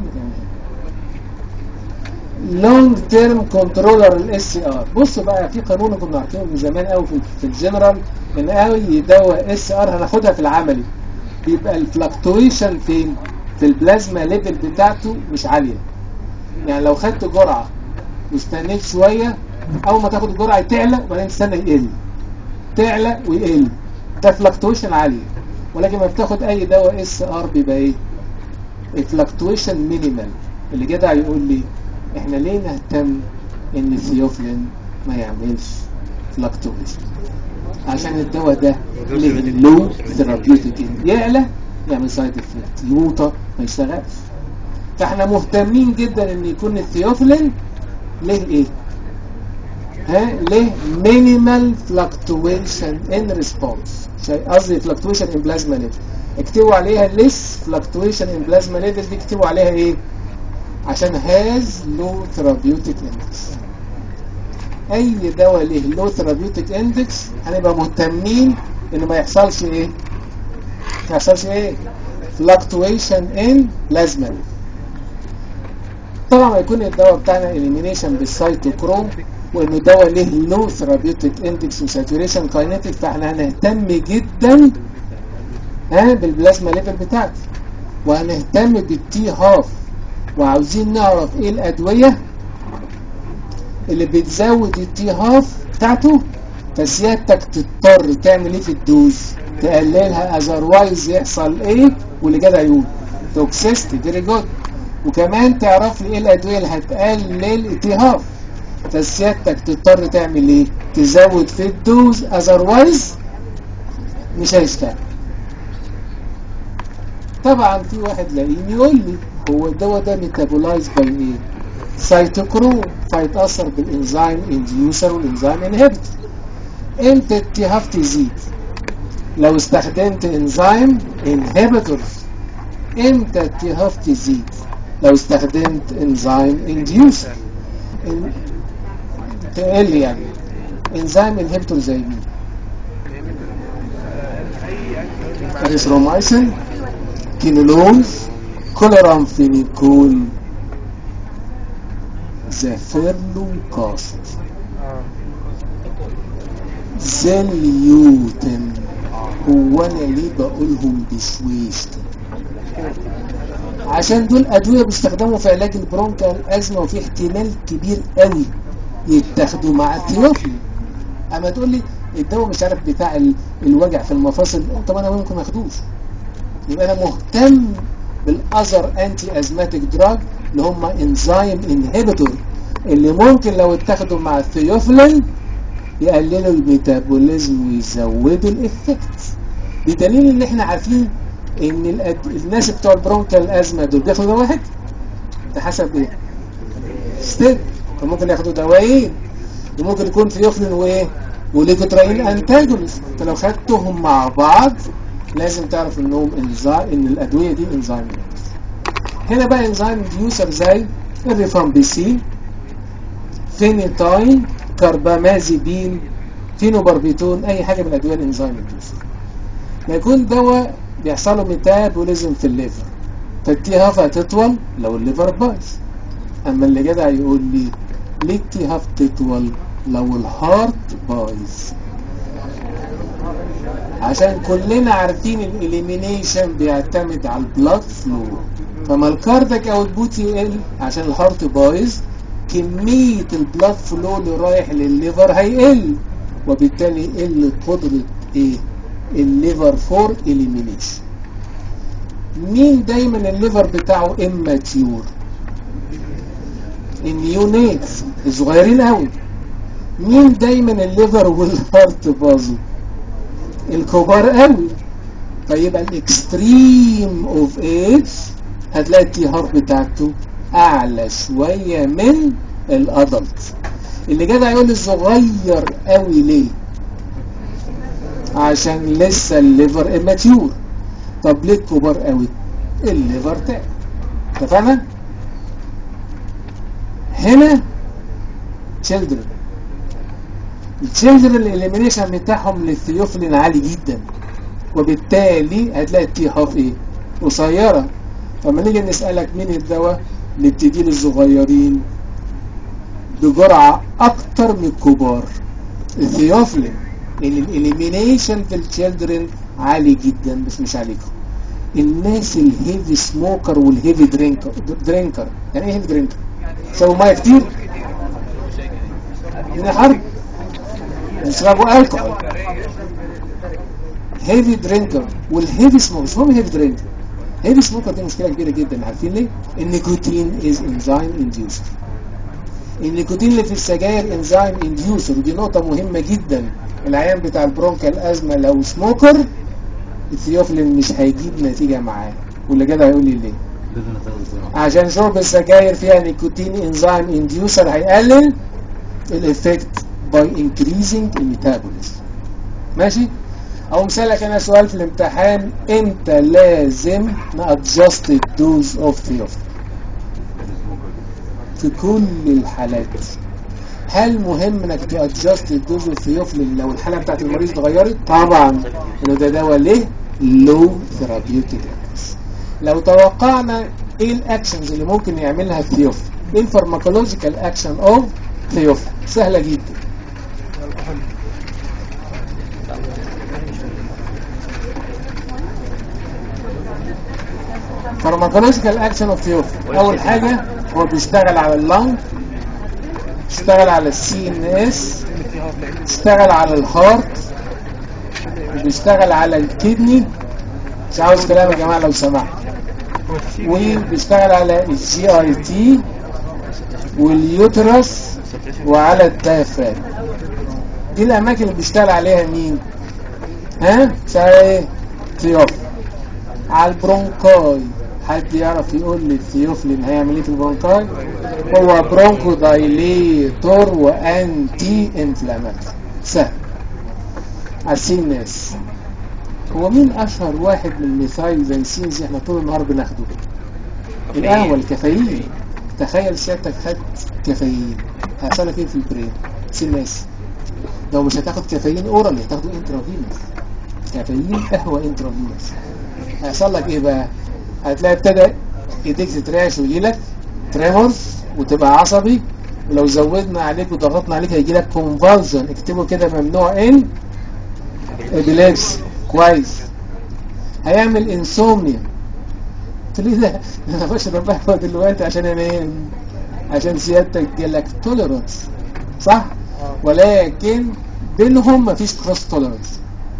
لونج تيرم كنترولر الاس ار بص بقى في قانون كنا عارفينه من زمان قوي في, في الجنرال ان اي دواء اس ار هناخدها في العملي بيبقى الفلكتويشن فين في البلازما ليفل بتاعته مش عاليه يعني لو خدت جرعه واستنيت شويه اول ما تاخد الجرعه تعلى وبعدين تستنى يقل تعلى ويقل ده فلكتويشن عاليه ولكن ما بتاخد اي دواء اس ار بيبقى ايه الفلكتويشن مينيمال اللي جدع يقول لي احنا ليه نهتم ان الثيوفلين ما يعملش فلكتويشن عشان الدواء ده له لو ثيرابيوتيك يعلى يعمل سايد افكت يوطى ما يشتغلش فاحنا مهتمين جدا ان يكون الثيوفلين له ايه ها له مينيمال فلكتويشن ان ريسبونس قصدي فلكتويشن ان بلازما ليفل اكتبوا عليها ليس فلكتويشن ان بلازما ليفل دي اكتبوا عليها ايه عشان هاز لو ثيرابيوتيك اندكس اي دواء له لو ثيرابيوتيك اندكس هنبقى مهتمين ان ما يحصلش ايه ما يحصلش ايه فلكتويشن ان بلازما ليفل طبعا يكون الدواء بتاعنا اليمينيشن بالسايتوكروم وانه دواء له لو ثيرابيوتيك اندكس وساتوريشن كاينيتيك فاحنا هنهتم جدا ها بالبلازما ليفل بتاعتي وهنهتم بالتي هاف وعاوزين نعرف ايه الادويه اللي بتزود التي هاف بتاعته فسيادتك تضطر تعمل ايه في الدوز تقللها اذروايز يحصل ايه واللي جدع يقول توكسيستي فيري جود وكمان تعرف لي ايه الادويه اللي هتقلل التي هاف فسيادتك تضطر تعمل ايه تزود في الدوز اذروايز مش هيشتغل طبعا في واحد لاقيني يقول لي هو الدواء ده ميتابولايز باي ايه سيتوكروم فيتاثر بالانزيم انديوسر والانزيم انهبيتور امتى التهاف تزيد لو استخدمت انزيم انهبيتور امتى التهاف تزيد لو استخدمت انزيم انديوسر إن... تقل يعني انزيم انهبيتور زي مين اريثرومايسين كينولونز كولورامفينيكول زافيرلوكاست زليوتن هو انا ليه بقولهم بشويش عشان دول ادويه بيستخدموا في علاج البرونكال ازمه وفي احتمال كبير قوي يتاخدوا مع الثيوفيل اما تقول لي الدواء مش عارف بتاع ال- الوجع في المفاصل طب انا ممكن ما اخدوش يبقى انا مهتم بالاذر انتي ازماتيك دراج اللي هم انزيم انهبيتور اللي ممكن لو اتاخدوا مع الثيوفيلين يقللوا الميتابوليزم ويزودوا الافكت بدليل ان احنا عارفين ان الأد... الناس بتوع البرونكال ازمه دول بياخدوا دواء واحد ده حسب ايه ستيب فممكن ياخدوا دوايين وممكن يكون ثيوفلين وايه وليكوتراين انتاجونست فلو خدتهم مع بعض لازم تعرف انهم انزيم ان الادويه دي انزيم هنا بقى انزيم ديوسر زي الريفامبيسين فينيتاين كاربامازيبين فينوباربيتون اي حاجه من الادويه الانزيم ديوسر ما يكون دواء بيحصل له ميتابوليزم في الليفر فالتي هاف هتطول لو الليفر بايظ اما اللي جدع يقول لي ليه التي هاف تطول لو الهارت بايظ عشان كلنا عارفين الاليمينيشن بيعتمد على البلاد فلو فما الكاردك اوتبوت يقل عشان الهارت بايظ كمية البلاد فلو اللي رايح للليفر هيقل وبالتالي يقل قدرة ايه الليفر فور اليمينيشن مين دايما الليفر بتاعه اماتيور النيونيتس الصغيرين قوي مين دايما الليفر والهارت باظوا الكبار قوي فيبقى الاكستريم اوف ايج هتلاقي التي هارت بتاعته اعلى شويه من الادلت اللي جدع يقول الصغير قوي ليه عشان لسه الليفر اماتيور طب ليه الكبار قوي الليفر تعب اتفقنا هنا children التشيلدرن الاليمينيشن بتاعهم للثيوفلين عالي جدا وبالتالي هتلاقي التي هاف ايه قصيره فلما نيجي نسالك مين الدواء اللي بتدي للصغيرين بجرعه اكتر من الكبار الثيوفلين لان الاليمينيشن في التشيلدرن عالي جدا بس مش عليكم الناس الهيفي سموكر والهيفي درينكر درينكر يعني ايه هيفي درينكر شربوا ميه كتير من الحرب يشربوا الكحول هيفي درينكر والهيفي سموكر اسمهم هيفي درينكر هيفي سموكر دي مشكله كبيره جدا عارفين ليه النيكوتين از انزيم انديوسر النيكوتين اللي في السجاير انزيم انديوسر ودي نقطه مهمه جدا العيان بتاع البرونكال ازمه لو سموكر الثيوفلين مش هيجيب نتيجه معاه واللي جدع هيقول لي ليه عشان شرب السجاير فيها نيكوتين انزيم انديوسر هيقلل الافكت باي increasing الميتابوليزم ماشي او مثالك انا سؤال في الامتحان امتى لازم نادجست الدوز اوف ثيوفلين في كل الحالات هل مهم انك تادجست الدوز اوف ثيوفلين لو الحاله بتاعت المريض اتغيرت طبعا انه ده دواء ليه لو ثيرابيوتيك لو توقعنا ايه الاكشنز اللي ممكن يعملها الثيوفلين ايه الفارماكولوجيكال اكشن اوف ثيوفلين سهله جدا فارماكولوجيكال اكشن اوف ثيوفلين اول حاجه هو بيشتغل على اللنج اشتغل على السي ان اس اشتغل على الهارت وبيشتغل على الكدني مش عاوز كلام يا جماعه لو سمحت وبيشتغل على الجي اي تي واليوترس وعلى الدايفرام دي الاماكن اللي بيشتغل عليها مين ها بيشتغل ايه ثيوف على البرونكاي حد يعرف يقول لي الثيوفلين هيعمل ايه في البرونكاي هو برونكو دايليتور وانتي انفلاماتوري سهل عارفين الناس هو مين اشهر واحد من الميثايل زنسينز احنا طول النهار بناخده القهوه الكافيين تخيل سيادتك خدت كافيين هيحصل لك ايه في البرين سيناس لو مش هتاخد كافيين اورال هتاخده انترافينوس كافيين قهوه انترافينوس هيحصل لك ايه بقى هتلاقي ابتدى ايديك تترعش ويجيلك تريمورز وتبقى عصبي ولو زودنا عليك وضغطنا عليك هيجي لك كونفالجن اكتبه كده ممنوع ان ابيليبسي كويس هيعمل انسومنيا قلت ليه ده انا بشرب قهوه دلوقتي عشان انام عشان سيادتك جالك توليرانس صح ولكن بينهم مفيش كروس توليرانس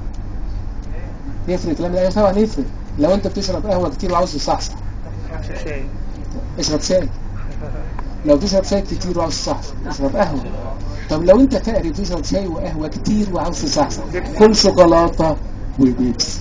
يفرق الكلام ده ايوه طبعا يفرق لو انت بتشرب قهوه كتير وعاوز تصحصح شاي اشرب شاي لو تشرب شاي كتير وعاوز تصحصح اشرب قهوه طب لو انت فقري بتشرب شاي وقهوه كتير وعاوز تصحصح كل شوكولاته وبيبسي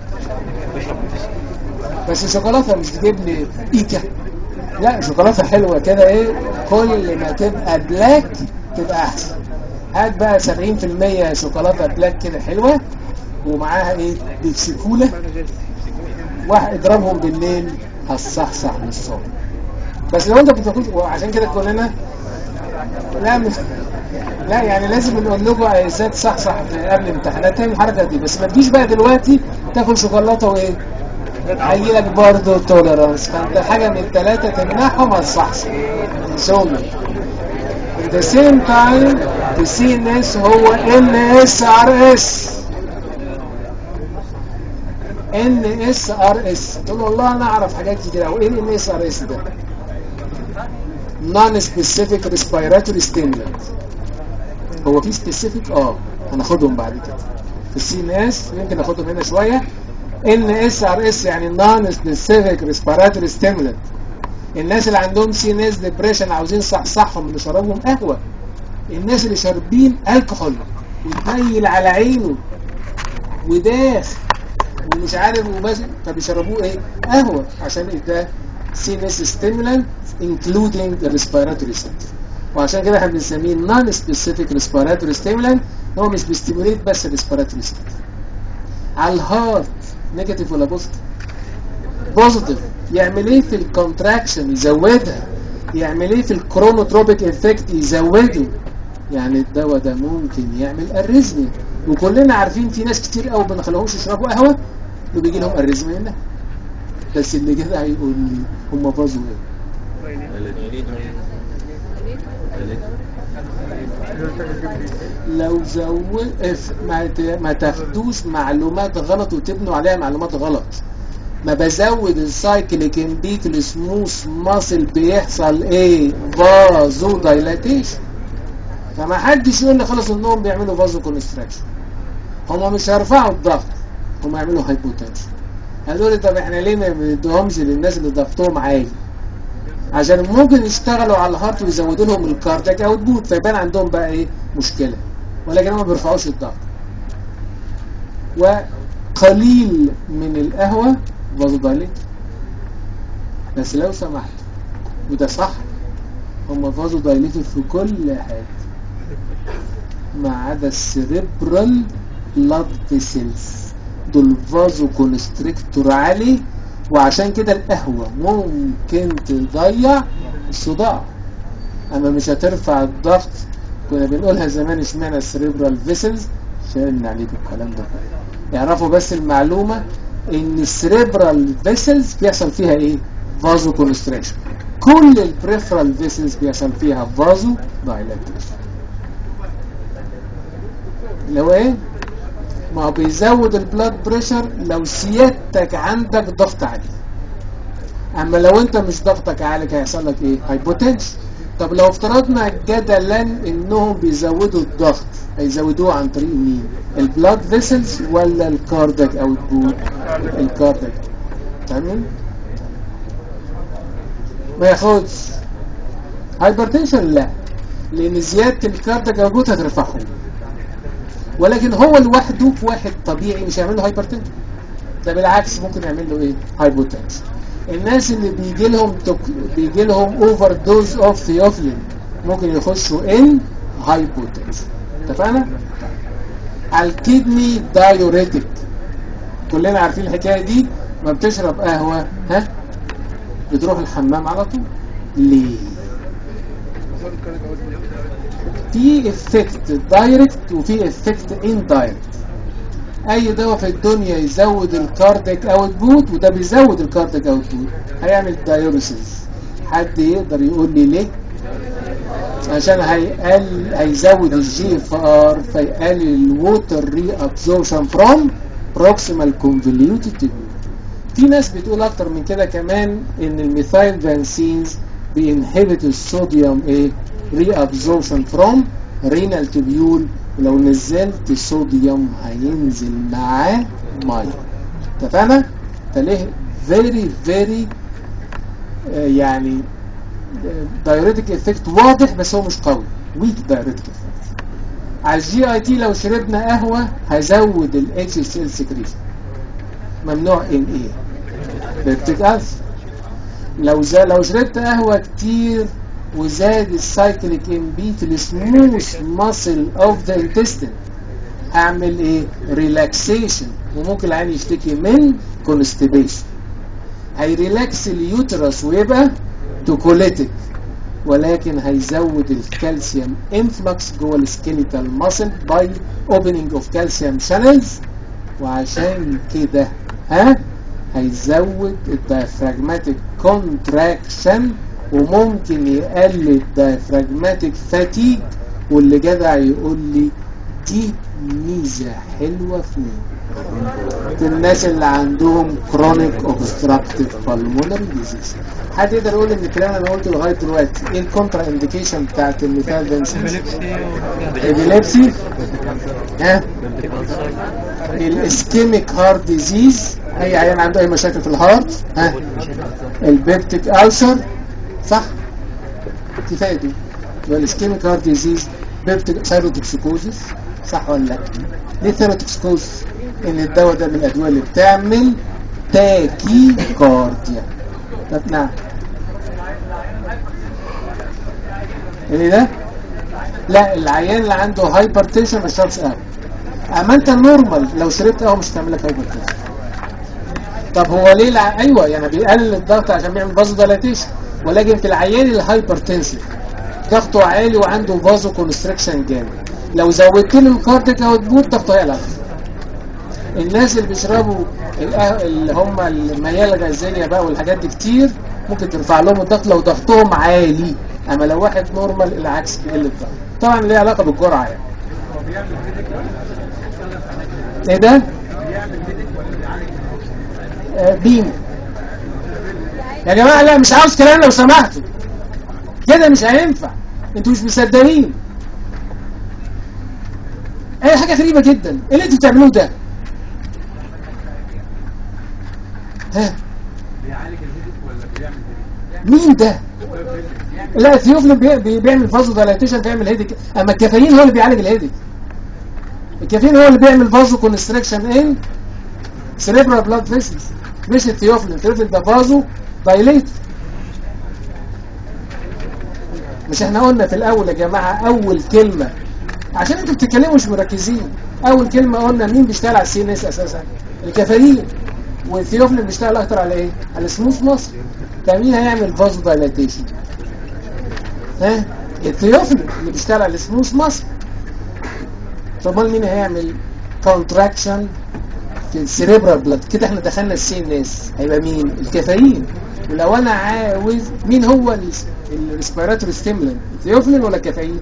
بس الشوكولاته مش تجيب لي ايكا لا شوكولاته حلوه كده ايه كل ما تبقى بلاك تبقى احسن هات بقى 70% شوكولاته بلاك كده حلوه ومعاها ايه بيبسي كولا واحد اضربهم بالليل هتصحصح من الصبح بس لو انت بتاكلش وعشان كده كلنا لا مش لا يعني لازم نقول لكم ازاي تصحصح قبل الامتحانات تعمل الحركه دي بس ما تجيش بقى دلوقتي تاكل شوكولاته وايه هيجي لك برضه توليرانس فانت حاجه من الثلاثه تمنعهم هتصحصح ثم at the same time the CNS هو NSRS NSRS تقول والله انا اعرف حاجات كتير قوي ايه ال NSRS ده non specific respiratory stimulant هو في specific اه هناخدهم بعد كده في السي ان اس يمكن ناخدهم هنا شويه ان اس ار اس يعني non specific respiratory stimulant الناس اللي عندهم سي ان اس ديبريشن عاوزين صحصحهم اللي شربهم قهوه الناس اللي شاربين الكحول وتنيل على عينه وداخ ومش عارف وبس طب يشربوه ايه قهوه عشان ده سي ان اس ستيمولانت انكلودينج الريسبيراتوري سنتر وعشان كده احنا بنسميه نون سبيسيفيك ريسبيراتوري ستيمولانت هو مش بيستيموليت بس الريسبيراتوري سنتر على الهارت نيجاتيف ولا بوزيتيف بوزيتيف يعمل ايه في الكونتراكشن يزودها يعمل ايه في الكرونوتروبيك افكت يزوده يعني الدواء ده ممكن يعمل اريزميا وكلنا عارفين في ناس كتير قوي ما بنخليهمش يشربوا قهوه وبيجي لهم اريزميا منها بس اللي كده هيقول لي هم فازوا ايه لو زود اف ما, ت... ما تاخدوش معلومات غلط وتبنوا عليها معلومات غلط ما بزود السايكليك امبيت السموث ماسل بيحصل ايه فازو دايلاتيشن فما حدش يقول لي خلاص انهم بيعملوا فازو كونستراكشن هم مش هيرفعوا الضغط هم يعملوا هايبوتنشن هتقول لي طب احنا ليه ما بندوهمش للناس اللي ضغطهم عالي عشان ممكن يشتغلوا على الهارت ويزودوا لهم الكاردياك اوتبوت فيبان عندهم بقى ايه مشكله ولكن هم ما بيرفعوش الضغط وقليل من القهوه فازودايليت بس لو سمحت وده صح هم فازودايليتد في كل حاجه ما عدا السريبرال بلاد فيسلز دول فازو كونستريكتور عالي وعشان كده القهوة ممكن تضيع الصداع اما مش هترفع الضغط كنا بنقولها زمان اشمعنى السريبرال فيسلز شايلنا عليكم الكلام ده يعرفوا بس المعلومة ان السريبرال فيسلز بيحصل فيها ايه فازو كونستريكشن كل البريفرال فيسلز بيحصل فيها فازو دايلاتيشن اللي هو ايه ما هو بيزود البلاد بريشر لو سيادتك عندك ضغط عالي اما لو انت مش ضغطك عالي هيحصل لك ايه هايبوتنشن طب لو افترضنا جدلا انهم بيزودوا الضغط هيزودوه عن طريق مين البلاد فيسلز ولا الكاردك او البول الكاردك تمام ما ياخدش هايبرتنشن لا لان زياده الكاردك او البول هترفعهم ولكن هو لوحده في واحد طبيعي مش هيعمل له هايبرتنشن ده بالعكس ممكن يعمل له ايه هايبوتنشن الناس اللي بيجي لهم تك... بيجي لهم اوفر دوز اوف ثيوفلين ممكن يخشوا ان هايبوتنشن اتفقنا على الكدني دايوريتك كلنا عارفين الحكايه دي ما بتشرب قهوه ها بتروح الحمام على طول ليه في افكت دايركت وفي افكت اندايركت اي دواء في الدنيا يزود الكارديك اوتبوت وده بيزود الكارديك اوتبوت هيعمل دايوريسيس حد يقدر يقول لي ليه عشان هيقل هيزود الجي اف ار فيقلل الووتر ري ابزوربشن فروم بروكسيمال كونفوليوتد في ناس بتقول اكتر من كده كمان ان الميثايل فانسينز بينهبت الصوديوم ايه ري ابزوربشن فروم رينال تبيول ولو نزلت الصوديوم هينزل معاه ميه اتفقنا فليه فيري فيري يعني دايوريتك افكت واضح بس هو مش قوي ويك دايوريتك افكت على الجي اي تي لو شربنا قهوه هزود الاتش اس ال سكريشن ممنوع ان ايه بيبتيك الف لو زا لو شربت قهوه كتير وزاد السايكليك ام بي في السموث ماسل اوف ذا انتستين هعمل ايه ريلاكسيشن وممكن العين يشتكي من كونستيبيشن هيريلاكس اليوترس ويبقى توكوليتك ولكن هيزود الكالسيوم انفلكس جوه السكيليتال ماسل باي اوبننج اوف كالسيوم شانلز وعشان كده ها هيزود الدايفراجماتيك كونتراكشن وممكن يقلل الدايفراجماتيك فاتيج واللي جدع يقول لي دي ميزة حلوة في مين في الناس اللي عندهم كرونيك اوبستراكتيف بالمونري ديزيز حد يقدر يقول ان الكلام اللي انا قلته لغايه دلوقتي ايه الكونترا انديكيشن بتاعت الميثال فانسين ابيليبسي ها الاسكيميك هارت ديزيز اي عيان عنده اي مشاكل في الهارت ها البيبتيك ألسر صح كفايه دي يبقى الاسكيميك هارت ديزيز بيبتيك سايروتوكسيكوزيس صح ولا لا ليه ثيروتوكسيكوزيس ان الدواء ده من الادويه اللي بتعمل تاكي كارديا طب نعم ايه ده لا العيان اللي عنده هايبرتنشن ما يشربش قهوه اما انت نورمال لو شربت قهوه مش هتعمل لك هايبرتنشن طب هو ليه الع... ايوه يعني بيقلل الضغط عشان بيعمل فازو دايلاتيشن ولكن في العيان الهايبرتنسيف ضغطه عالي وعنده فازو كونستريكشن جامد لو زودت له الكارديك اوتبوت ضغطه هيعلى الناس اللي بيشربوا القه- اللي هم المياه الغازيه بقى والحاجات دي كتير ممكن ترفع لهم الضغط لو ضغطهم عالي اما لو واحد نورمال العكس بيقل الضغط طبعا ليه علاقه بالجرعه يعني ايه ده آه، بيم يا جماعه لا مش عاوز كلام لو سمحتوا كده مش هينفع انتوا مش مصدقين اي حاجه غريبه جدا ايه اللي انتوا بتعملوه ده ها بيعالج الهيدك ولا بيعمل هيدك؟ مين ده لا الثيوفلين بي- بي- بيعمل فازو دايلاتيشن بيعمل هيدك اما الكافيين هو اللي بيعالج الهيدك الكافيين هو اللي بيعمل فازو كونستريكشن ان سيريبرال بلاد فيسلز مش الثيوفلين الثيوفلين ده فازو دايليت مش احنا قلنا في الاول يا جماعه اول كلمه عشان انتوا بتتكلموا مش مركزين اول كلمه قلنا مين بيشتغل على السي ان اس اساسا الكافيين والثيوفلين بيشتغل اكتر على ايه على السموث مصر ده مين هيعمل فازو دايلاتيشن ها الثيوفلين اللي بيشتغل على السموث مصر طب امال مين هيعمل كونتراكشن في السيريبرال بلاد كده احنا دخلنا السي ان اس هيبقى مين الكافيين ولو انا عاوز مين هو الريسبيراتوري ستيمولانت الثيوفلين ولا الكافيين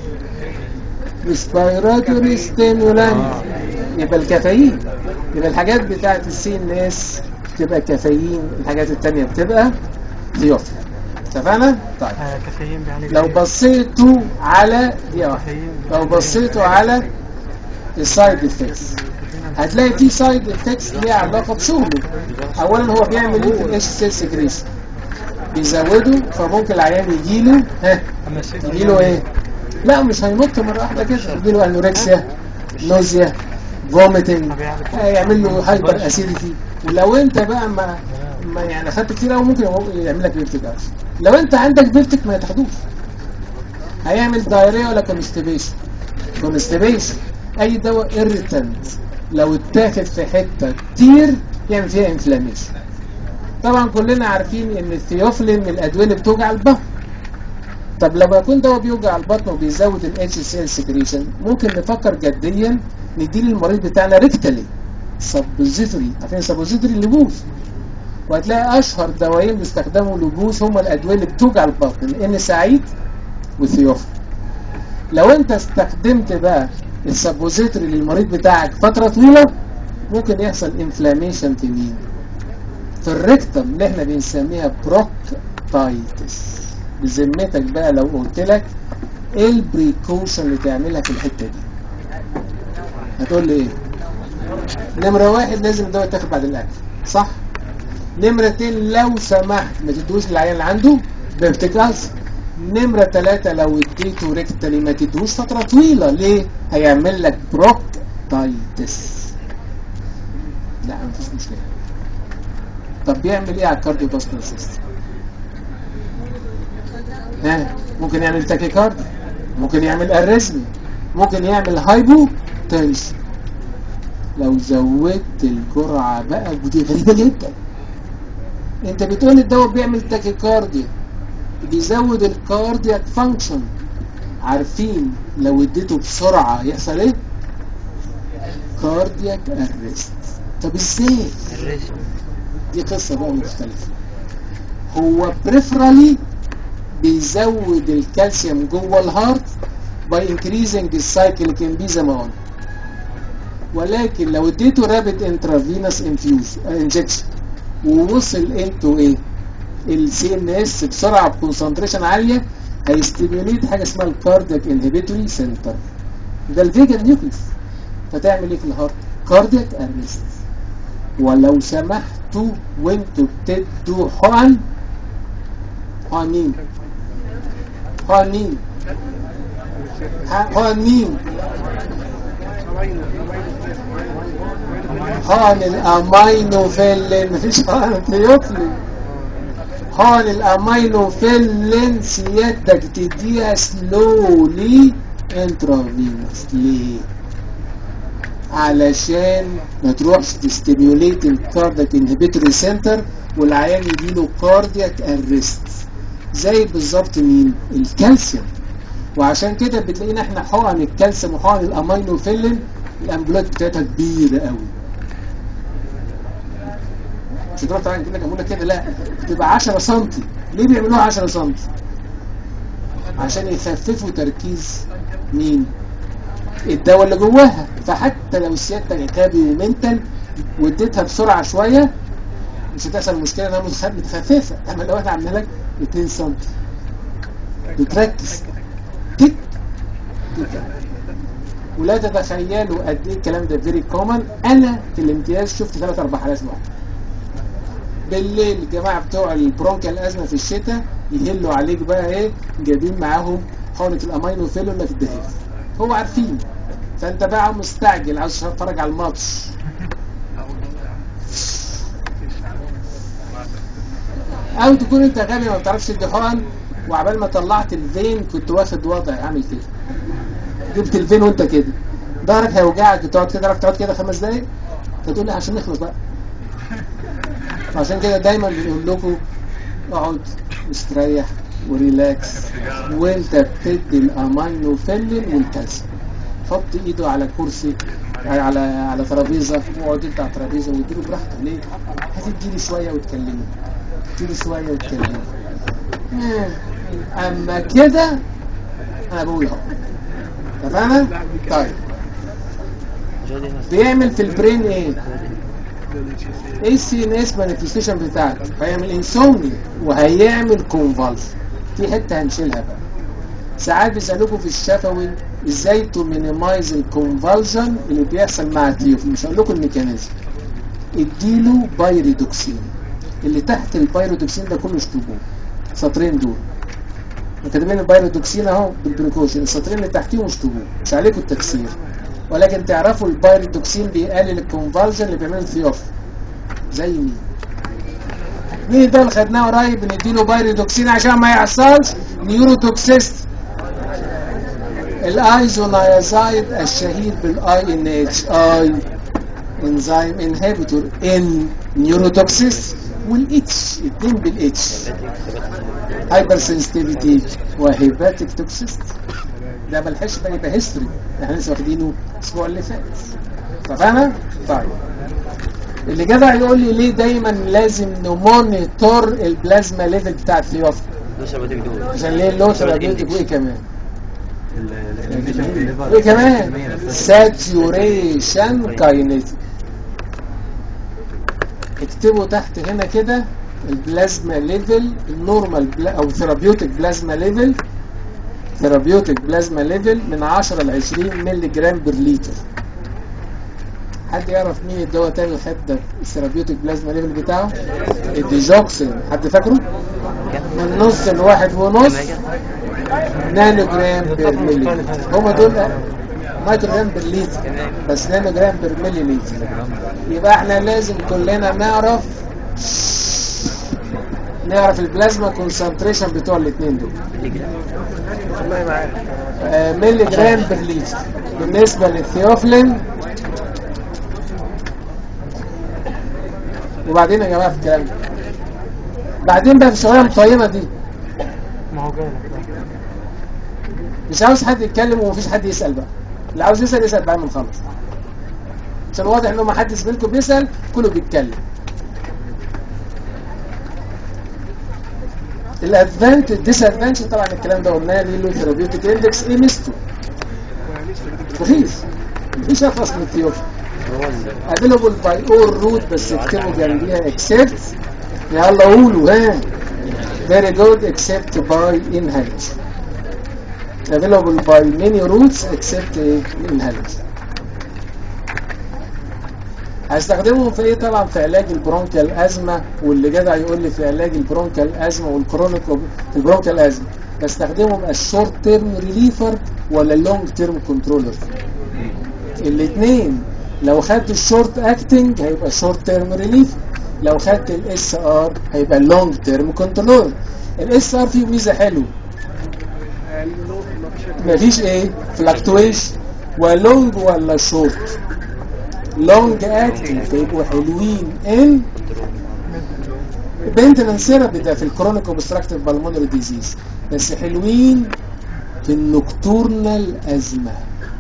ريسبيراتوري ستيمولانت يبقى الكافيين يبقى الحاجات بتاعت السي ان اس بتبقى كافيين الحاجات التانية بتبقى ثيوفلين اتفقنا؟ طيب آه، كافيين بيعالج لو إيه؟ بصيتوا على دقيقة واحدة كافيين لو بصيتوا على السايد افكتس هتلاقي في سايد افكتس ليها علاقة بشغله اولا هو بيعمل ايه في الاتش سيل سكريشن بيزوده فممكن العيان يجيله ها أما السيد يجيله ايه لا مش هينط مرة واحدة كده يجيله انوركسيا نوزيا فوميتنج يعمل له هايبر اسيديتي ولو انت بقى ما, ما يعني خدت كتير قوي ممكن يعمل لك بيرتك ألسر. لو انت عندك بيرتك ما تاخدوش هيعمل دايريا ولا كونستيبيشن كونستيبيشن اي دواء ايريتنت لو اتاخد في حته كتير يعمل فيها انفلاميشن طبعا كلنا عارفين ان الثيوفلين من الادويه اللي بتوجع البطن طب لما يكون دواء بيوجع البطن وبيزود الاتش سي ال سكريشن ممكن نفكر جديا نديه للمريض بتاعنا ريكتالي سبوزيتوري عارفين سبوزيتوري لبوس وهتلاقي اشهر دوايين بيستخدموا لبوس هم الادويه اللي بتوجع البطن الان سعيد والثيوفلين لو انت استخدمت بقى السبوزيتوري للمريض بتاعك فتره طويله ممكن يحصل انفلاميشن في مين في الريكتم اللي احنا بنسميها بروكتايتس بذمتك بقى لو قلت لك ايه البريكوشن اللي تعملها في الحته دي هتقول لي ايه نمره واحد لازم الدواء يتاخد بعد الاكل صح نمرة اتنين لو سمحت ما تدوش للعيان اللي عنده بيبتيك ألسر نمرة تلاتة لو اديته ريكتالي ما تدوش فترة طويلة ليه؟ هيعمل لك بروكتايتس لا مفيش مشكلة طب بيعمل ايه على الكارديو فاسكولار سيستم؟ ها ممكن يعمل تاكيكارد ممكن يعمل اريزمي ممكن يعمل هايبو تنشن لو زودت الجرعة بقى ودي غريبة جدا انت بتقول الدواء بيعمل تاكيكارديا بيزود الكاردياك فانكشن عارفين لو اديته بسرعة يحصل ايه كاردياك ارست طب ازاي دي قصة بقى مختلفة هو بريفرالي بيزود الكالسيوم جوه الهارت باي انكريزنج السايكل ان بي زي ما قلنا ولكن لو اديته رابid انترافينوس انفيوز انجكشن ووصل انتو ايه السي ان اس بسرعه بكونسنتريشن عاليه هيستيميوليت حاجه اسمها الكاردياك انهبيتوري سنتر ده الفيجن نيوكليس فتعمل ايه في الهارت كاردياك ارست ولو سمحتوا وانتوا بتدوا حقن حقن مين حقن مين حقن مين حقن الامينوفيلين مفيش حقن تيوفلين حقن الامينوفيلين سيادتك تديها سلولي انترافينوس ليه علشان ما تروحش تستيميوليت الكاردياك انهبيتوري سنتر والعيان يجيله كاردياك ارست زي بالظبط مين الكالسيوم وعشان كده بتلاقينا احنا حقن الكالسيوم وحقن الامينوفيلين الامبولات بتاعتها كبيره قوي مش هتروح تعمل كده جابوا لك كده لا بتبقى 10 سم ليه بيعملوها 10 سم عشان يخففوا تركيز مين الدواء اللي جواها فحتى لو سيادتك غبي ومنتل واديتها بسرعه شويه مش هتحصل مشكله انها متخ- متخففه اما لو احنا عملنا لك 2 سم بتركز تك تك ولا تتخيلوا قد ايه الكلام ده فيري كومن انا في الامتياز شفت ثلاث اربع حالات لوحدي بالليل الجماعه بتوع البرونكيال ازمه في الشتاء يهلوا عليك بقى ايه جايبين معاهم حقنه الامينو فيلو ما تدهش هو عارفين فانت بقى مستعجل عاوز تتفرج على الماتش او تكون انت غبي ما بتعرفش تدي حقن وعبال ما طلعت الفين كنت واخد وضع عامل كده جبت الفين وانت كده ظهرك هيوجعك تقعد كده عارف تقعد كده خمس دقايق فتقول لي عشان نخلص بقى عشان كده دايما بنقول لكم اقعد استريح وريلاكس وانت بتدي الامينو فيلين والكالسيوم حط ايده على كرسي على على ترابيزه واقعد انت على الترابيزه واديله براحته ليه؟ هتديله شويه وتكلمه تديله شويه وتكلمه مم. اما كده انا بقول اهو اتفقنا؟ طيب بيعمل في البرين ايه؟ ايه السي ان اس مانيفستيشن بتاعته هيعمل انسومنيا وهيعمل كونفالس في حته هنشيلها بقى ساعات بيسالوكوا في الشفوي ازاي تو مينيمايز الكونفالجن اللي بيحصل مع التيوف مش هقول لكم الميكانيزم اديله بايريدوكسين اللي تحت البايريدوكسين ده كله اشطبوه السطرين دول كاتبين البايريدوكسين اهو بالبريكوشن السطرين اللي تحتيهم اشطبوه مش عليكم التكسير ولكن تعرفوا البايريدوكسين بيقلل الكونفالجن اللي بيعمله الثيوف زي مين مين ده اللي خدناه قريب بنديله بايريدوكسين عشان ما يحصلش نيوروتوكسيست الايزونيازايد الشهير بالاي ان اتش اي انزيم انهبيتور ان نيوروتوكسيس والاتش اتنين بالاتش هايبر سنسيتيفيتي وهيباتيك توكسيست ده ملحقش بقى يبقى هيستوري احنا لسه واخدينه الاسبوع اللي فات فاهمة؟ طيب اللي جدع يقول لي ليه دايما لازم نمونيتور البلازما ليفل بتاع الثيوف عشان ليه اللو ثيرابيوتيك وايه كمان وايه كمان ساتيوريشن كاينيتيك اكتبوا تحت هنا كده البلازما ليفل النورمال بلا او ثيرابيوتيك بلازما ليفل ثيرابيوتيك بلازما ليفل من 10 ل 20 مللي جرام بر لتر حد يعرف مين الدواء تاني خد الثيرابيوتيك بلازما ليفل بتاعه الديجوكسين حد فاكره من نص لواحد ونص نانو جرام بير ملي لتر هما دول مايكرو جرام بير لتر بس نانو جرام بير ملي لتر يبقى احنا لازم كلنا نعرف نعرف البلازما كونسنتريشن بتوع الاثنين دول والله ما عارف آه، ملي جرام بير لتر بالنسبه للثيوفلين وبعدين يا جماعه في الكلام ده بعدين بقى في الشغلانه الطينه دي ما هو جاي مش عاوز حد يتكلم ومفيش حد يسال بقى اللي عاوز يسال يسال بعد ما نخلص عشان واضح انه ما حدش منكم بيسال كله بيتكلم الادفانت الديس ادفانت طبعا الكلام ده قلناه ليه له ثيرابيوتيك اندكس ايه ميزته رخيص مفيش ارخص من الثيوفي افيلبل باي اول روت بس اكتبوا جنبيها اكسبت يلا قولوا ها very good except by inhalation available by many routes except inhalation هستخدمهم في ايه طبعا في علاج البرونكيال ازمه واللي جدع يقول لي في علاج البرونكيال ازمه والكرونيك في البرونكيال ازمه بستخدمهم الشورت تيرم ريليفر ولا اللونج تيرم كنترولر الاثنين لو خدت الشورت اكتنج هيبقى شورت تيرم ريليف لو خدت الاس ار هيبقى اللونج تيرم كنترول الاس ار فيه ميزه حلوه مفيش ايه فلكتويشن ولونج ولا شورت لونج اكتنج فيبقوا حلوين ان بنتنان ثيرابي ده في الكرونيك اوبستراكتيف بالمونري ديزيز بس حلوين في النكتورنال ازمه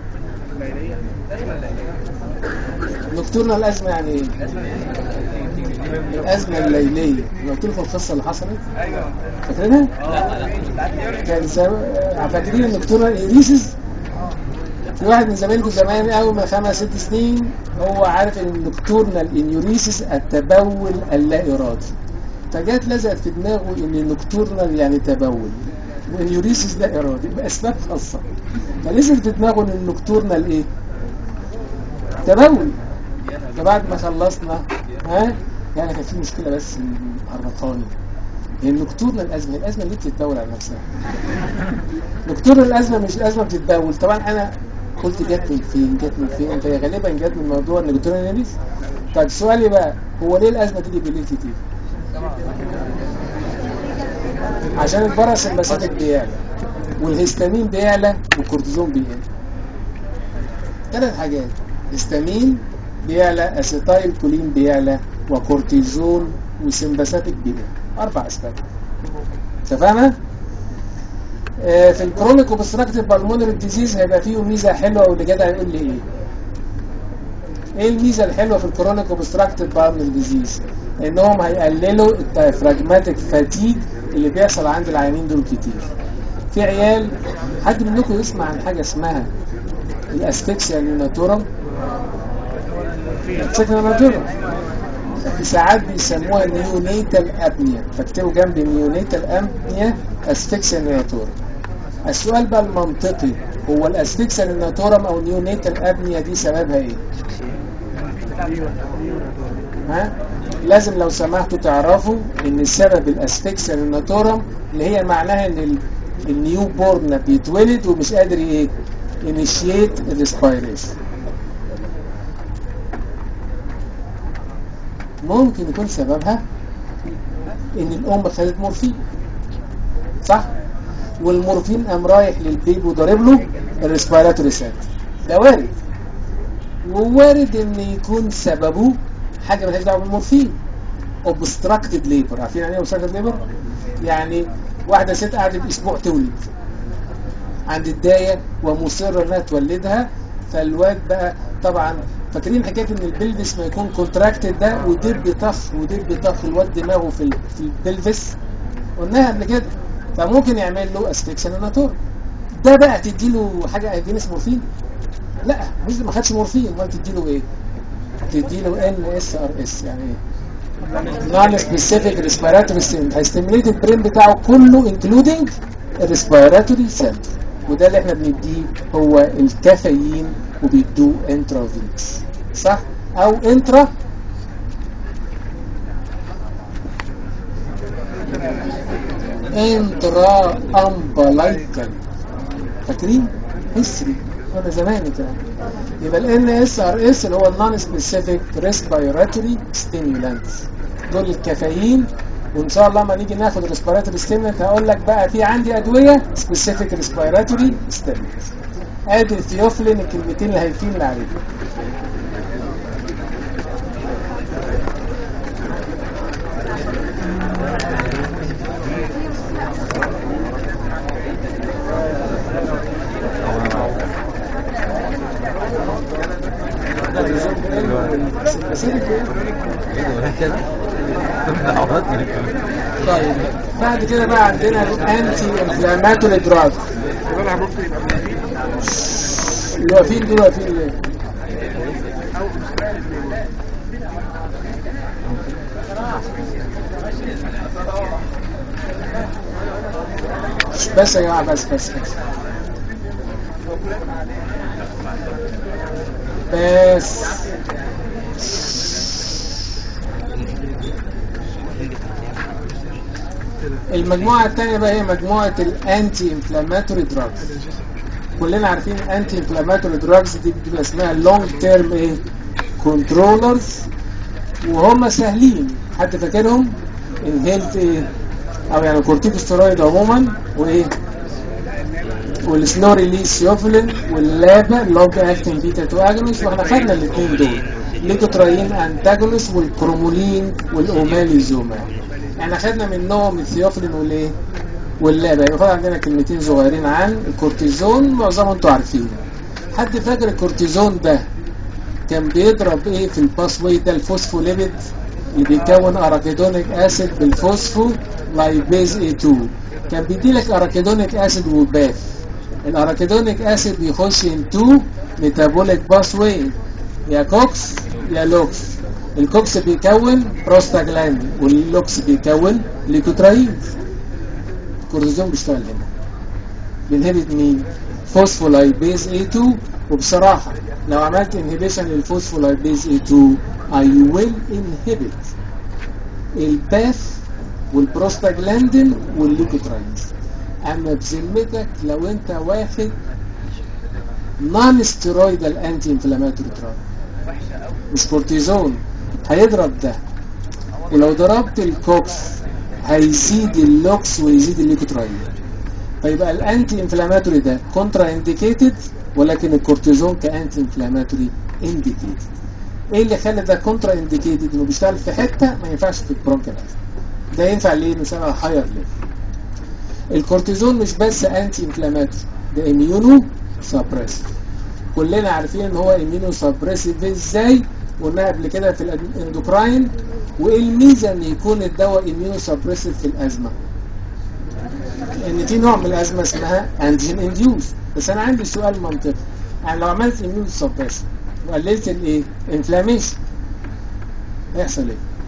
نكتورنال ازمه يعني ايه الازمه الليليه أنا قلت لكم القصه اللي حصلت ايوه فاكرينها كان سبب... فاكرين النكتورنال ايريسيس في واحد من زمايلكم زمان قوي من خمس ست سنين هو عارف ان النكتورنال انيوريسيس التبول اللا ارادي فجات لزقت في دماغه ان النكتورنال يعني تبول والانيوريسيس لا ارادي باسباب خاصه فنزل في دماغه ان النكتورنال ايه؟ تبول فبعد ما خلصنا ها يعني كان في مشكله بس عرفاني هي النكتورنال الازمه هي الازمه اللي بتتداول على نفسها نكتورنال الازمه مش الازمه بتتداول طبعا انا قلت جت من فين جت من فين فهي غالبا جت من موضوع النكتورنال اناليز طيب سؤالي بقى هو ليه الازمه تيجي بالليل كتير عشان الفرس المسافك بيعلى والهستامين بيعلى والكورتيزون بيقل ثلاث حاجات هستامين بيعلى اسيتايل كولين بيعلى وكورتيزون وسمباثيك بيقل اربع اسباب اتفقنا آه في الكرونيك اوبستراكتيف بالمونري ديزيز هيبقى فيه ميزه حلوه واللي جدع يقول لي ايه ايه الميزه الحلوه في الكرونيك اوبستراكتيف بالمونري ديزيز انهم هيقللوا الدايفراجماتيك فاتيج اللي بيحصل عند العيانين دول كتير في عيال حد منكم يسمع عن حاجه اسمها الاسفكسيا نيوناتورم الاسفكسيا نيوناتورم ساعات بيسموها نيونيتال ابنيا فاكتبوا جنب نيونيتال ابنيا اسفكسيا نياتورا السؤال بقى المنطقي هو الاسفكسيا نياتورم او نيونيتال ابنيا دي سببها ايه ها لازم لو سمحتوا تعرفوا ان السبب الاسفكسيا نياتورم اللي هي معناها ان ال- النيو بورن بيتولد ومش قادر ايه انيشيت الريسبيريشن ممكن يكون سببها ان الام خدت مورفين صح والمورفين قام رايح للبيبي وضارب له الريسبيراتوري سنتر ده وارد ووارد ان يكون سببه حاجه مالهاش دعوه بالمورفين اوبستراكتد ليبر عارفين يعني ايه اوبستراكتد ليبر يعني واحده ست قعدت اسبوع تولد عند الدايه ومصره انها تولدها فالواد بقى طبعا فاكرين حكايه ان البلفس ما يكون كونتراكتد ده ودب طخ ودب طخ الواد دماغه في ال- في البلفس قلناها قبل كده فممكن يعمل له اسفكشن اناتور ده بقى تديله حاجه اجنس مورفين لا مش ما خدش مورفين امال تديله ايه تديله ان اس ار اس يعني ايه نون سبيسيفيك ريسبيراتوري ستيموليت هيستيميليت البرين بتاعه كله انكلودنج الريسبيراتوري سنتر وده اللي احنا بنديه هو الكافيين وبيدوه انترافينس صح او انترا انترا امبلايكال فاكرين هيستري وانا زمان كده يبقى ال اس ار اس اللي هو النون سبيسيفيك ريسبيراتوري ستيمولانت دول الكافيين وان شاء الله ما نيجي ناخد ريسبيراتوري ستيمولانت هقول لك بقى في عندي ادويه سبيسيفيك ريسبيراتوري ستيمولانت ادي الثيوفلين الكلمتين اللي هيفين عليهم طيب بعد كده بقى عندنا الانتي انفلاماتوري دراج اللي واقفين دول واقفين ليه؟ بس يا جماعه بس بس بس بس المجموعة الثانية بقى هي مجموعة الانتي انفلاماتوري دراجز كلنا عارفين الانتي انفلاماتوري دراجز دي بتبقى اسمها لونج تيرم ايه كنترولرز وهم سهلين حد فاكرهم الهيلث ايه او يعني كورتيكوستيرويد عموما وايه والسلو ريليس يوفلين واللابا لونج اكتنج بيتا 2 اجونس واحنا خدنا الاثنين دول ليكوتراين انتاجونس والكرومولين والاوماليزوما احنا خدنا منهم الثيوفلين والايه واللابا يبقى فاضل عندنا كلمتين صغيرين عن الكورتيزون معظمهم انتوا عارفينه حد فاكر الكورتيزون ده كان بيضرب ايه في الباس واي ده الفوسفوليبيد اللي بيكون اراكيدونيك اسيد بالفوسفو لايبيز اي 2 كان بيدي لك اراكيدونيك اسيد وباف الاراكيدونيك اسيد بيخش انتو ميتابوليك باس واي يا كوكس يا لوكس الكوكس بيكون بروستاجلاند واللوكس بيكون ليكوترايين الكورتيزون بيشتغل هنا بينهبت مين فوسفولايبيز A2 وبصراحة لو عملت انهبيشن للفوسفولايبيز A2 I will inhibit الباث والبروستاجلاندين والليكوتراينز اما بذمتك لو انت واخد نون ستيرويدال انتي انفلاماتوري دراج مش كورتيزون هيضرب ده ولو ضربت الكوكس هيزيد اللوكس ويزيد الليكوتراين فيبقى الانتي انفلاماتوري ده كونترا انديكيتد ولكن الكورتيزون كانتي انفلاماتوري انديكيتد ايه اللي خلى ده كونترا انديكيتد انه بيشتغل في حته ما ينفعش في البرونكال ده ينفع ليه نسميها هاير ليف الكورتيزون مش بس انتي انفلاماتوري ده اميونو سبريسيف كلنا عارفين ان هو اميونو سبريسيف ازاي قلنا قبل كده في الاندوكراين وايه الميزه ان يكون الدواء اميونو سبريسيف في الازمه ان في نوع من الازمه اسمها انتيجين انديوس بس انا عندي سؤال منطقي يعني لو عملت اميونو سبريسيف وقللت الايه انفلاميشن هيحصل ايه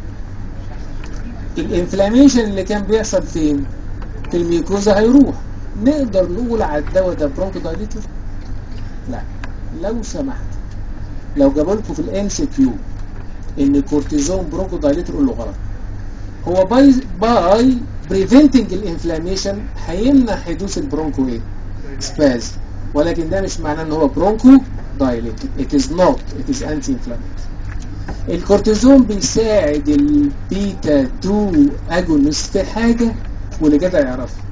الانفلاميشن اللي كان بيحصل فين في الميوكوزا هيروح نقدر نقول على الدواء ده برونكو دايليتور لا لو سمحت لو جابوا لكم في الام سي كيو ان كورتيزون برونكو دايليتور قول له غلط هو باي باي بريفنتنج الانفلاميشن هيمنع حدوث البرونكو ايه سباز ولكن ده مش معناه ان هو برونكو دايليتور it is not it is anti inflammatory الكورتيزون بيساعد البيتا 2 اجونست في حاجه واللي جدع يعرفها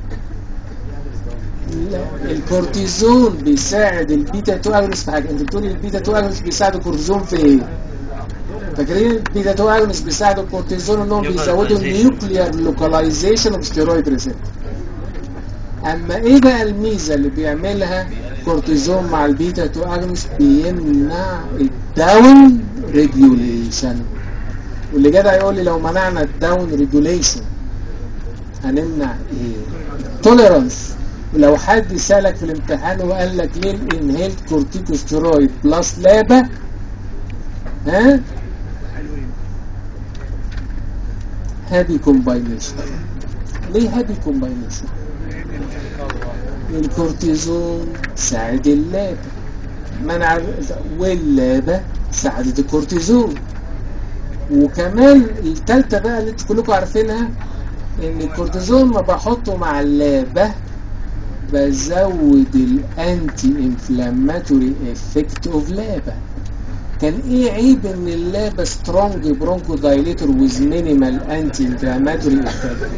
لا الكورتيزون بيساعد البيتا 2 اجونست في حاجه انت بتقولي البيتا 2 اجونست بيساعد الكورتيزون في ايه فاكرين البيتا 2 اجونست بيساعدوا الكورتيزون انهم بيزودوا النيوكليار لوكاليزيشن اوف ستيرويد ريسبتور اما ايه بقى الميزه اللي بيعملها كورتيزون مع البيتا 2 اجونست بيمنع الداون ريجوليشن واللي جدع يقول لي لو منعنا الداون ريجوليشن هنمنع ايه توليرانس ولو حد سالك في الامتحان وقال لك ليه الانهيلد كورتيكوستيرويد بلس لابا ها هابي كومباينيشن ليه هابي كومباينيشن الكورتيزون ساعد اللابا منع واللابا ساعدت الكورتيزون وكمان التالتة بقى اللي انتوا كلكم عارفينها ان الكورتيزون ما بحطه مع اللابة بزود الانتي انفلاماتوري افكت اوف لابا كان ايه عيب ان اللابا سترونج برونكو دايليتور ويز مينيمال انتي انفلاماتوري افكت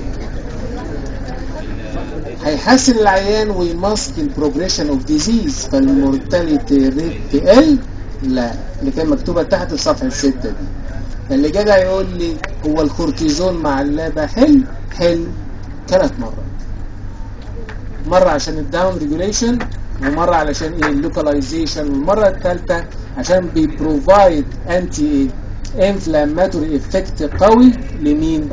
هيحسن العيان ويماسك البروجريشن اوف ديزيز فالمورتاليتي ريت تقل لا اللي كان مكتوبه تحت في صفحه 6 دي اللي جدع يقول لي هو الكورتيزون مع اللابا حل حل ثلاث مرات مرة عشان الداون ريجوليشن ومرة علشان ايه اللوكاليزيشن والمرة الثالثة عشان بيبروفايد انتي انفلاماتوري افكت قوي لمين؟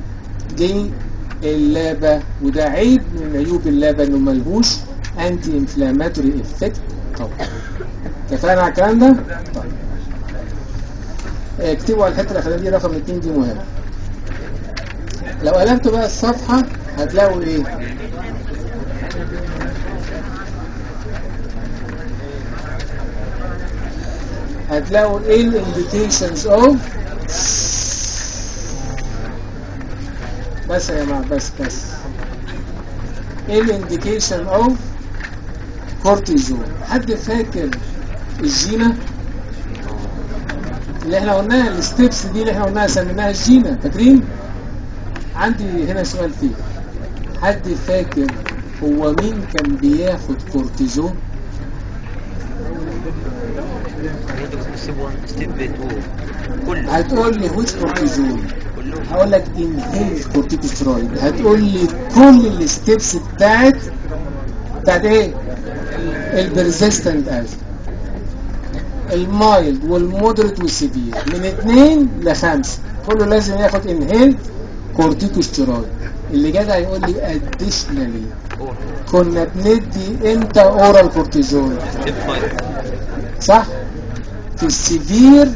لللابا وده عيب من عيوب اللابا انه ملهوش انتي انفلاماتوري افكت قوي اتفقنا على الكلام ده؟ طيب اكتبوا على الحته الاخرانيه دي رقم 2 دي مهمه لو قلبتوا بقى الصفحه هتلاقوا ايه هتلاقوا ايه الانديكيشنز اوف بس يا جماعه بس بس ايه الانديكيشن اوف كورتيزون حد فاكر الجينه اللي احنا قلناها الستبس دي اللي احنا قلناها سميناها الجينة فاكرين عندي هنا سؤال فيه حد فاكر هو مين كان بياخد كورتيزون ستيب 1 ستيب 2 كله هتقول لي ويتش كورتيزون كله هقول لك انهيل كورتيكوسترويد هتقول لي كل الستبس بتاعت بتاعت ايه البرزيستنت ازمه المايلد والمودريت والسيفير من اتنين لخمسة كله لازم ياخد انهيل كورتيكوستيرويد اللي جدع يقول لي اديشنالي كنا بندي امتى اورال كورتيزون ستيب 5 صح في السيفير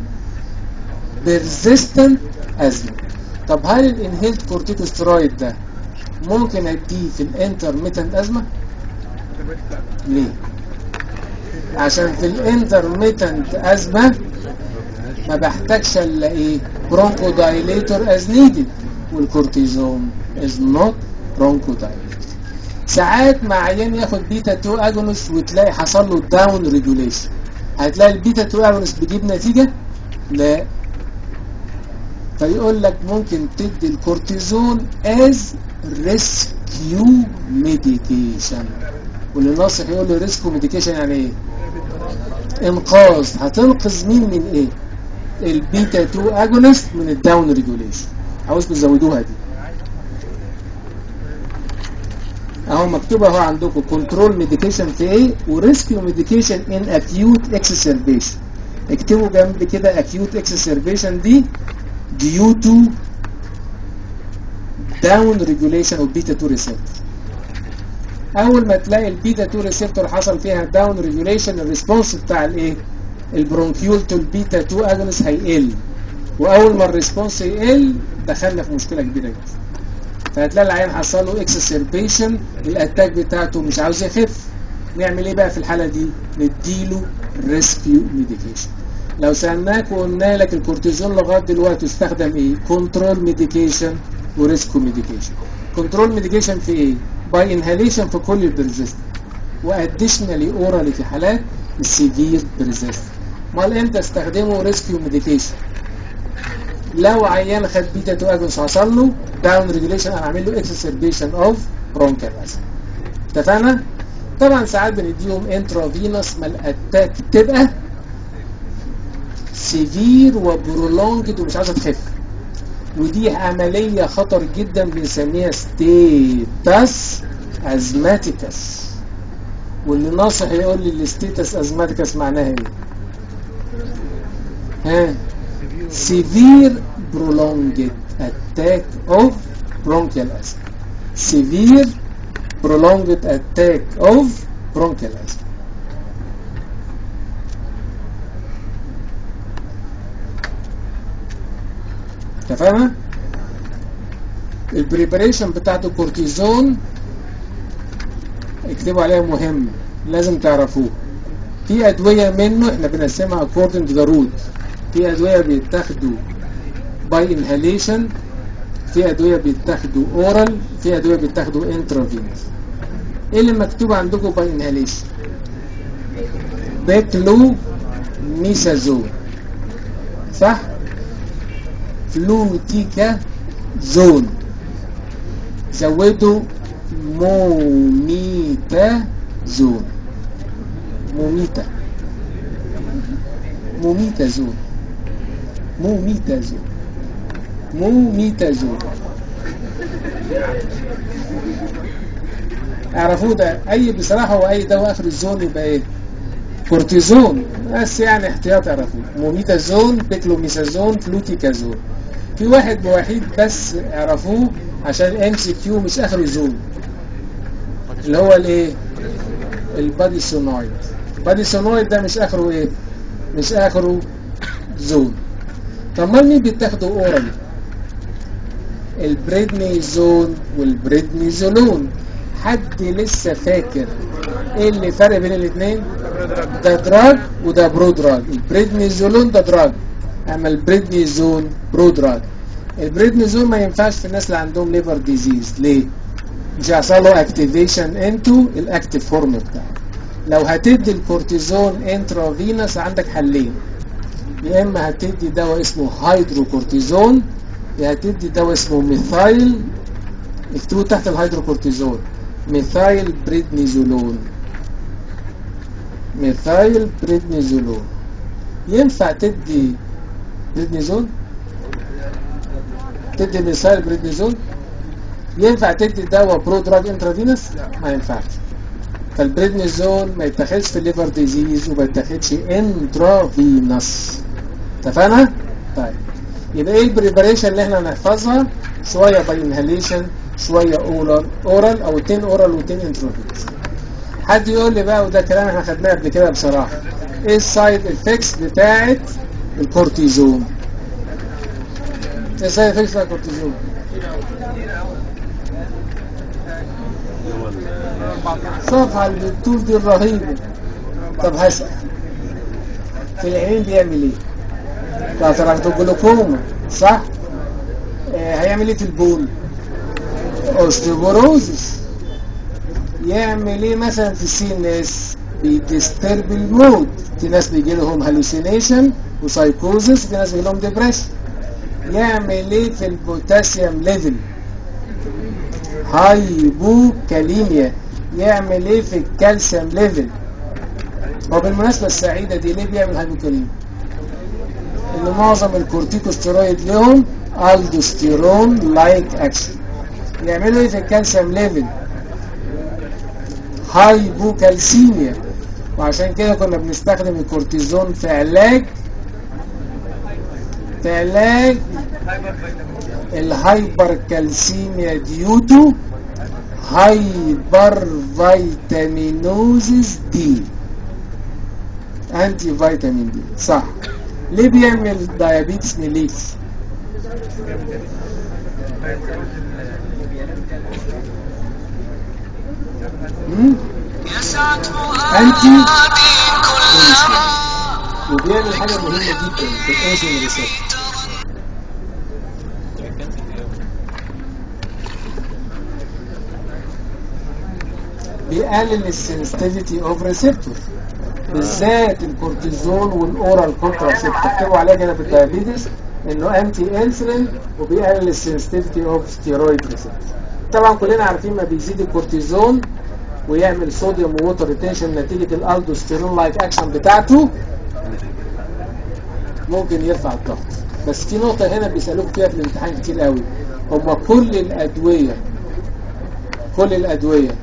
بيرزيستنت ازمه طب هل الانهيلد كورتيكوستيرويد ده ممكن اديه في الانترميتنت ازمه ليه عشان في الانترميتنت ازمه ما بحتاجش الا ايه برونكو دايليتور از نيدد والكورتيزون از نوت برونكو دايليتور ساعات مع عيان ياخد بيتا 2 اجونست وتلاقي حصل له داون ريجوليشن هتلاقي البيتا 2 اجونست بيجيب نتيجه لا فيقول لك ممكن تدي الكورتيزون از ريسكيو ميديكيشن واللي ناصح يقول له ريسكيو ميديكيشن يعني ايه انقاذ هتنقذ مين من ايه البيتا 2 اجونست من الداون ريجوليشن عاوز تزودوها دي اهو مكتوب اهو عندكم كنترول ميديكيشن في ايه وريسكيو ميديكيشن ان اكيوت اكسسربيشن اكتبوا جنب كده اكيوت اكسسربيشن دي due to down regulation of beta 2 receptor اول ما تلاقي البيتا 2 ريسبتور حصل فيها داون ريجوليشن الريسبونس بتاع الايه البرونكيول تو البيتا 2 اجونس هيقل واول ما الريسبونس يقل دخلنا في مشكله كبيره جدا فهتلاقي العيان حصل له اكسسربيشن الاتاك بتاعته مش عاوز يخف نعمل ايه بقى في الحاله دي نديله ريسكيو ميديكيشن لو سالناك وقلنا لك الكورتيزون لغايه دلوقتي استخدم ايه كنترول ميديكيشن وريسكيو ميديكيشن كنترول ميديكيشن في ايه باي انهاليشن في كل البرزيست واديشنالي اورالي في حالات السيفير بريزيست امال امتى استخدمه ريسكيو ميديكيشن لو عيان خد بيتا 2 اجونس حصل له داون ريجوليشن انا عامل له اكسسربيشن اوف برونكال اسيد اتفقنا طبعا ساعات بنديهم انترافينوس ما الاتاك تبقى سيفير وبرولونجد ومش عايزه تخف ودي عمليه خطر جدا بنسميها ستيتس ازماتيكس واللي ناصح يقول لي الستيتس ازماتيكس معناها ايه ها severe prolonged attack of bronchial asthma severe prolonged attack of bronchial asthma تفهمها البريبريشن بتاعته كورتيزون اكتبوا عليها مهم لازم تعرفوه في ادويه منه احنا بنقسمها according to the route في ادويه بيتاخدوا باي انهاليشن في ادويه بيتاخدوا اورال في ادويه بيتاخدوا انترافينوس ايه اللي مكتوب عندكم باي انهاليشن بيكلو ميسازون صح فلوتيكا زون زودوا موميتا زون موميتا موميتا زون موميتا زون موميتا زون اعرفوه ده اي بصراحه هو اي دواء اخر الزون يبقى ايه كورتيزون بس يعني احتياط اعرفوه موميتازون بيكلوميسازون فلوتيكازون في واحد وحيد بس اعرفوه عشان ام سي كيو مش اخره زون اللي هو الايه البادي سونويد البادي سونويد ده مش اخره ايه مش اخره زون طب ما مين بيتاخدوا اورال البريدنيزون والبريدنيزولون حد لسه فاكر ايه اللي فرق بين الاثنين ده دراج وده برو دراج البريدنيزولون ده دراج اما البريدنيزون برو دراج البريدنيزون ما ينفعش في الناس اللي عندهم ليفر ديزيز ليه مش هيحصل له اكتيفيشن انتو الاكتيف فورم بتاعه لو هتدي الكورتيزون انترافينوس عندك حلين يا اما هتدي دواء اسمه هيدروكورتيزون يا هتدي دواء اسمه ميثايل اكتبوا تحت الهيدروكورتيزون ميثايل بريدنيزولون ميثايل بريدنيزولون ينفع تدي بريدنيزون تدي ميثايل بريدنيزون ينفع تدي دواء برو دراج انترافينوس ما ينفعش فالبريدنيزون ما يتاخدش في الليفر ديزيز وما يتاخدش انترافينوس اتفقنا؟ طيب يبقى ايه البريباريشن اللي احنا هنحفظها شويه باي انهاليشن شويه اورال اورال او 10 اورال و10 انترافينوس حد يقول لي بقى وده كلام احنا خدناه قبل كده بصراحه ايه السايد افكتس بتاعه الكورتيزون ايه السايد افكتس بتاع الكورتيزون الصفحه اللي بالطول دي الرهيبه طب هسأل في العين بيعمل ايه كاتراكت جلوكوما صح آه هيعمل ايه في البول اوستيوبوروزس يعمل ايه مثلا في السي ان اس بيديسترب المود في ناس بيجي لهم هالوسينيشن وسايكوزس في ناس بيجي لهم ديبريشن يعمل ايه في البوتاسيوم ليفل هايبوكاليميا يعمل ايه في الكالسيوم ليفل وبالمناسبة السعيدة دي ليه بيعمل هايبوكاليميا ان معظم الكورتيكوستيرويد لهم الدوستيرون لايك اكشن يعملوا ايه في الكالسيوم ليفل هايبوكالسيميا وعشان كده كنا بنستخدم الكورتيزون في علاج في علاج الهايبر كالسيميا ديوتو هايبر فيتامينوزيس دي انتي فيتامين دي صح ليه بيعمل دايابيتس ميليتس مم؟ انتي وبيعمل حاجة مهمة جدا في الانسولين ريسبتور بيقلل السنسيتيفيتي اوف ريسبتور بالذات الكورتيزون والاورال كونتراسيبت اكتبوا عليها كده في الدايابيتس انه انتي انسولين وبيقلل السنسيتيفيتي اوف ستيرويد ريسبتور طبعا كلنا عارفين ما بيزيد الكورتيزون ويعمل صوديوم ووتر ريتنشن نتيجه الالدوستيرون لايك اكشن بتاعته ممكن يرفع الضغط بس في نقطه هنا بيسالوك فيها في الامتحان كتير قوي هما كل الادويه كل الادويه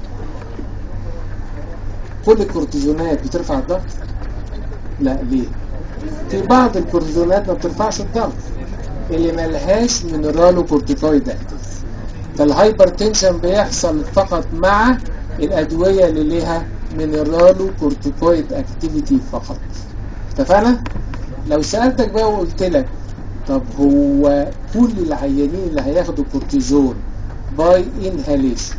كل الكورتيزونات بترفع الضغط لا ليه في بعض الكورتيزونات ما بترفعش الضغط اللي ملهاش مينرالو كورتيكويد اكتف فالهايبرتنشن بيحصل فقط مع الادويه اللي ليها مينرالو كورتيكويد اكتيفيتي فقط اتفقنا لو سالتك بقى وقلت لك طب هو كل العيانين اللي هياخدوا كورتيزون باي انهاليشن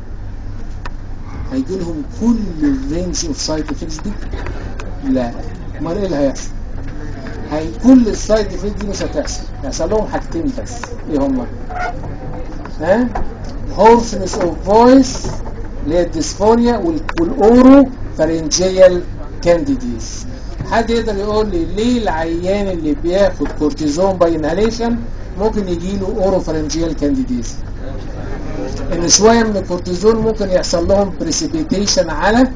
هيجي لهم كل الرينج اوف سايد افكتس دي لا امال ايه اللي هيحصل هي كل السايد افكت دي مش هتحصل هيحصل لهم حاجتين بس ايه هما ها هورسنس اوف فويس اللي هي الديسفونيا والاورو فارنجيال كانديديز حد يقدر يقول لي ليه العيان اللي بياخد كورتيزون باي انهاليشن ممكن يجي له اورو فارنجيال كانديديز ان شويه من الكورتيزون ممكن يحصل لهم بريسيبيتيشن على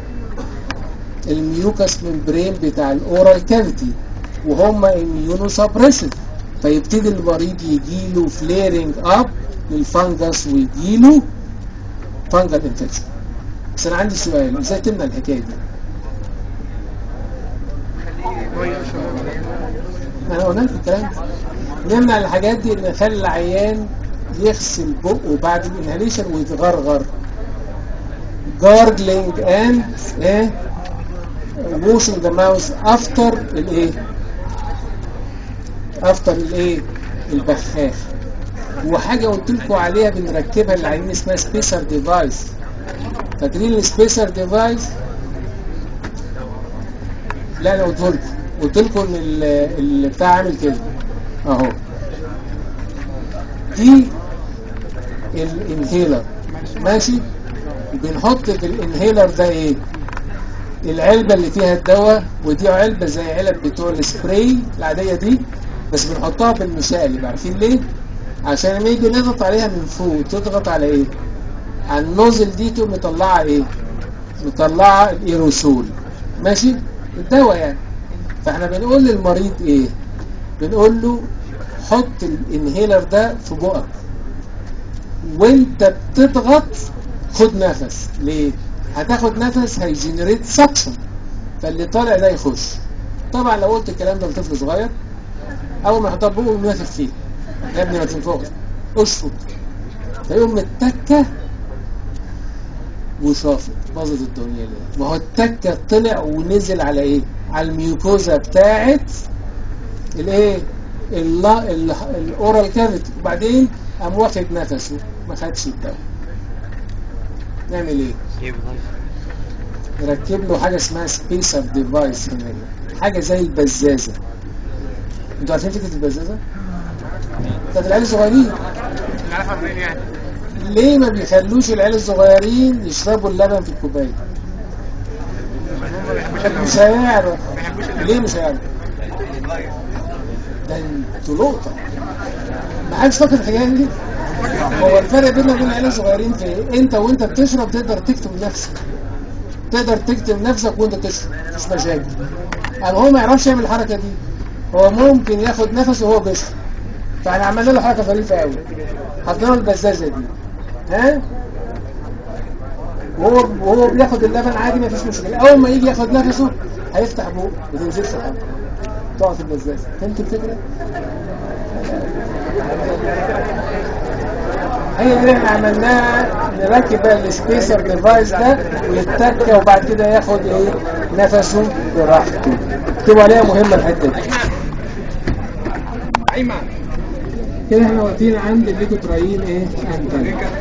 الميوكس ممبرين بتاع الاورال كافيتي وهم اميونو سبريسيف فيبتدي المريض يجي له فليرنج اب للفنجس ويجي له فانجل انفكشن بس انا عندي سؤال ازاي تمنع الحكايه دي؟ انا قلنا لكم الكلام ده. نمنع الحاجات دي ان نخلي العيان يغسل بقه بعد الانهاليشن ويتغرغر gargling and ايه washing the mouth after الايه after الايه البخاخ وحاجه قلت لكم عليها بنركبها للعيانين اسمها سبيسر ديفايس فاكرين السبيسر ديفايس لا انا قلت لكم قلت لكم ان ال- اللي بتاع عامل كده اهو دي الانهيلر ماشي بنحط في الانهيلر ده ايه العلبة اللي فيها الدواء ودي علبة زي علب بتوع السبراي العادية دي بس بنحطها بالمشقلب عارفين ليه؟ عشان لما يجي نضغط عليها من فوق تضغط على ايه؟ على النوزل دي تقوم مطلعة ايه؟ مطلعة الايروسول ماشي؟ الدواء يعني فاحنا بنقول للمريض ايه؟ بنقول له حط الانهيلر ده في بقك وانت بتضغط خد نفس ليه هتاخد نفس هيجنريت سكشن فاللي طالع ده يخش طبعا لو قلت الكلام ده لطفل صغير اول ما يحطها بقه يقوم نافخ فيه يا ابني ما تنفخش اشفط فيقوم متكه وشافط باظت الدنيا ليه ما هو التكه طلع ونزل على ايه على الميوكوزا بتاعت الايه ال- ال- الاورال كافيتي وبعدين قام واخد نفسه ما خدش الدواء نعمل ايه نركب له حاجه اسمها سبيسر ديفايس هنا حاجه زي البزازه انتوا عارفين فكره البزازه بتاعت العيال الصغيرين نعرفها منين يعني؟ ليه ما بيخلوش العيال الصغيرين يشربوا اللبن في الكوبايه هم ما بيحبوش اللبن. مش هيعرف ما بيحبوش اللبن. ليه مش هيعرف ده انتوا لقطه ما حدش فاكر الحكايه دي هو الفرق بيننا وبين العيال الصغيرين في ايه انت وانت بتشرب تقدر تكتم نفسك تقدر تكتم نفسك وانت تشرب مش مشاكل اما هو ما يعرفش يعمل الحركه دي هو ممكن ياخد نفسه وهو بيشرب فاحنا عملنا له حركه ظريفه قوي حطينا له البزازه دي ها وهو وهو بياخد اللبن عادي ما فيش مشكله اول ما يجي ياخد نفسه هيفتح بقه ما تنزلش حاجه تقع في البزازه فهمت الفكره؟ هي دي اللي احنا عملناها نركب بقى السبيسر ديفايس ده ويتكى وبعد كده ياخد ايه نفسه براحته اكتبوا عليها مهمه الحته دي ايمن كده احنا واقفين عند الليكوترايين ايه انتاجونست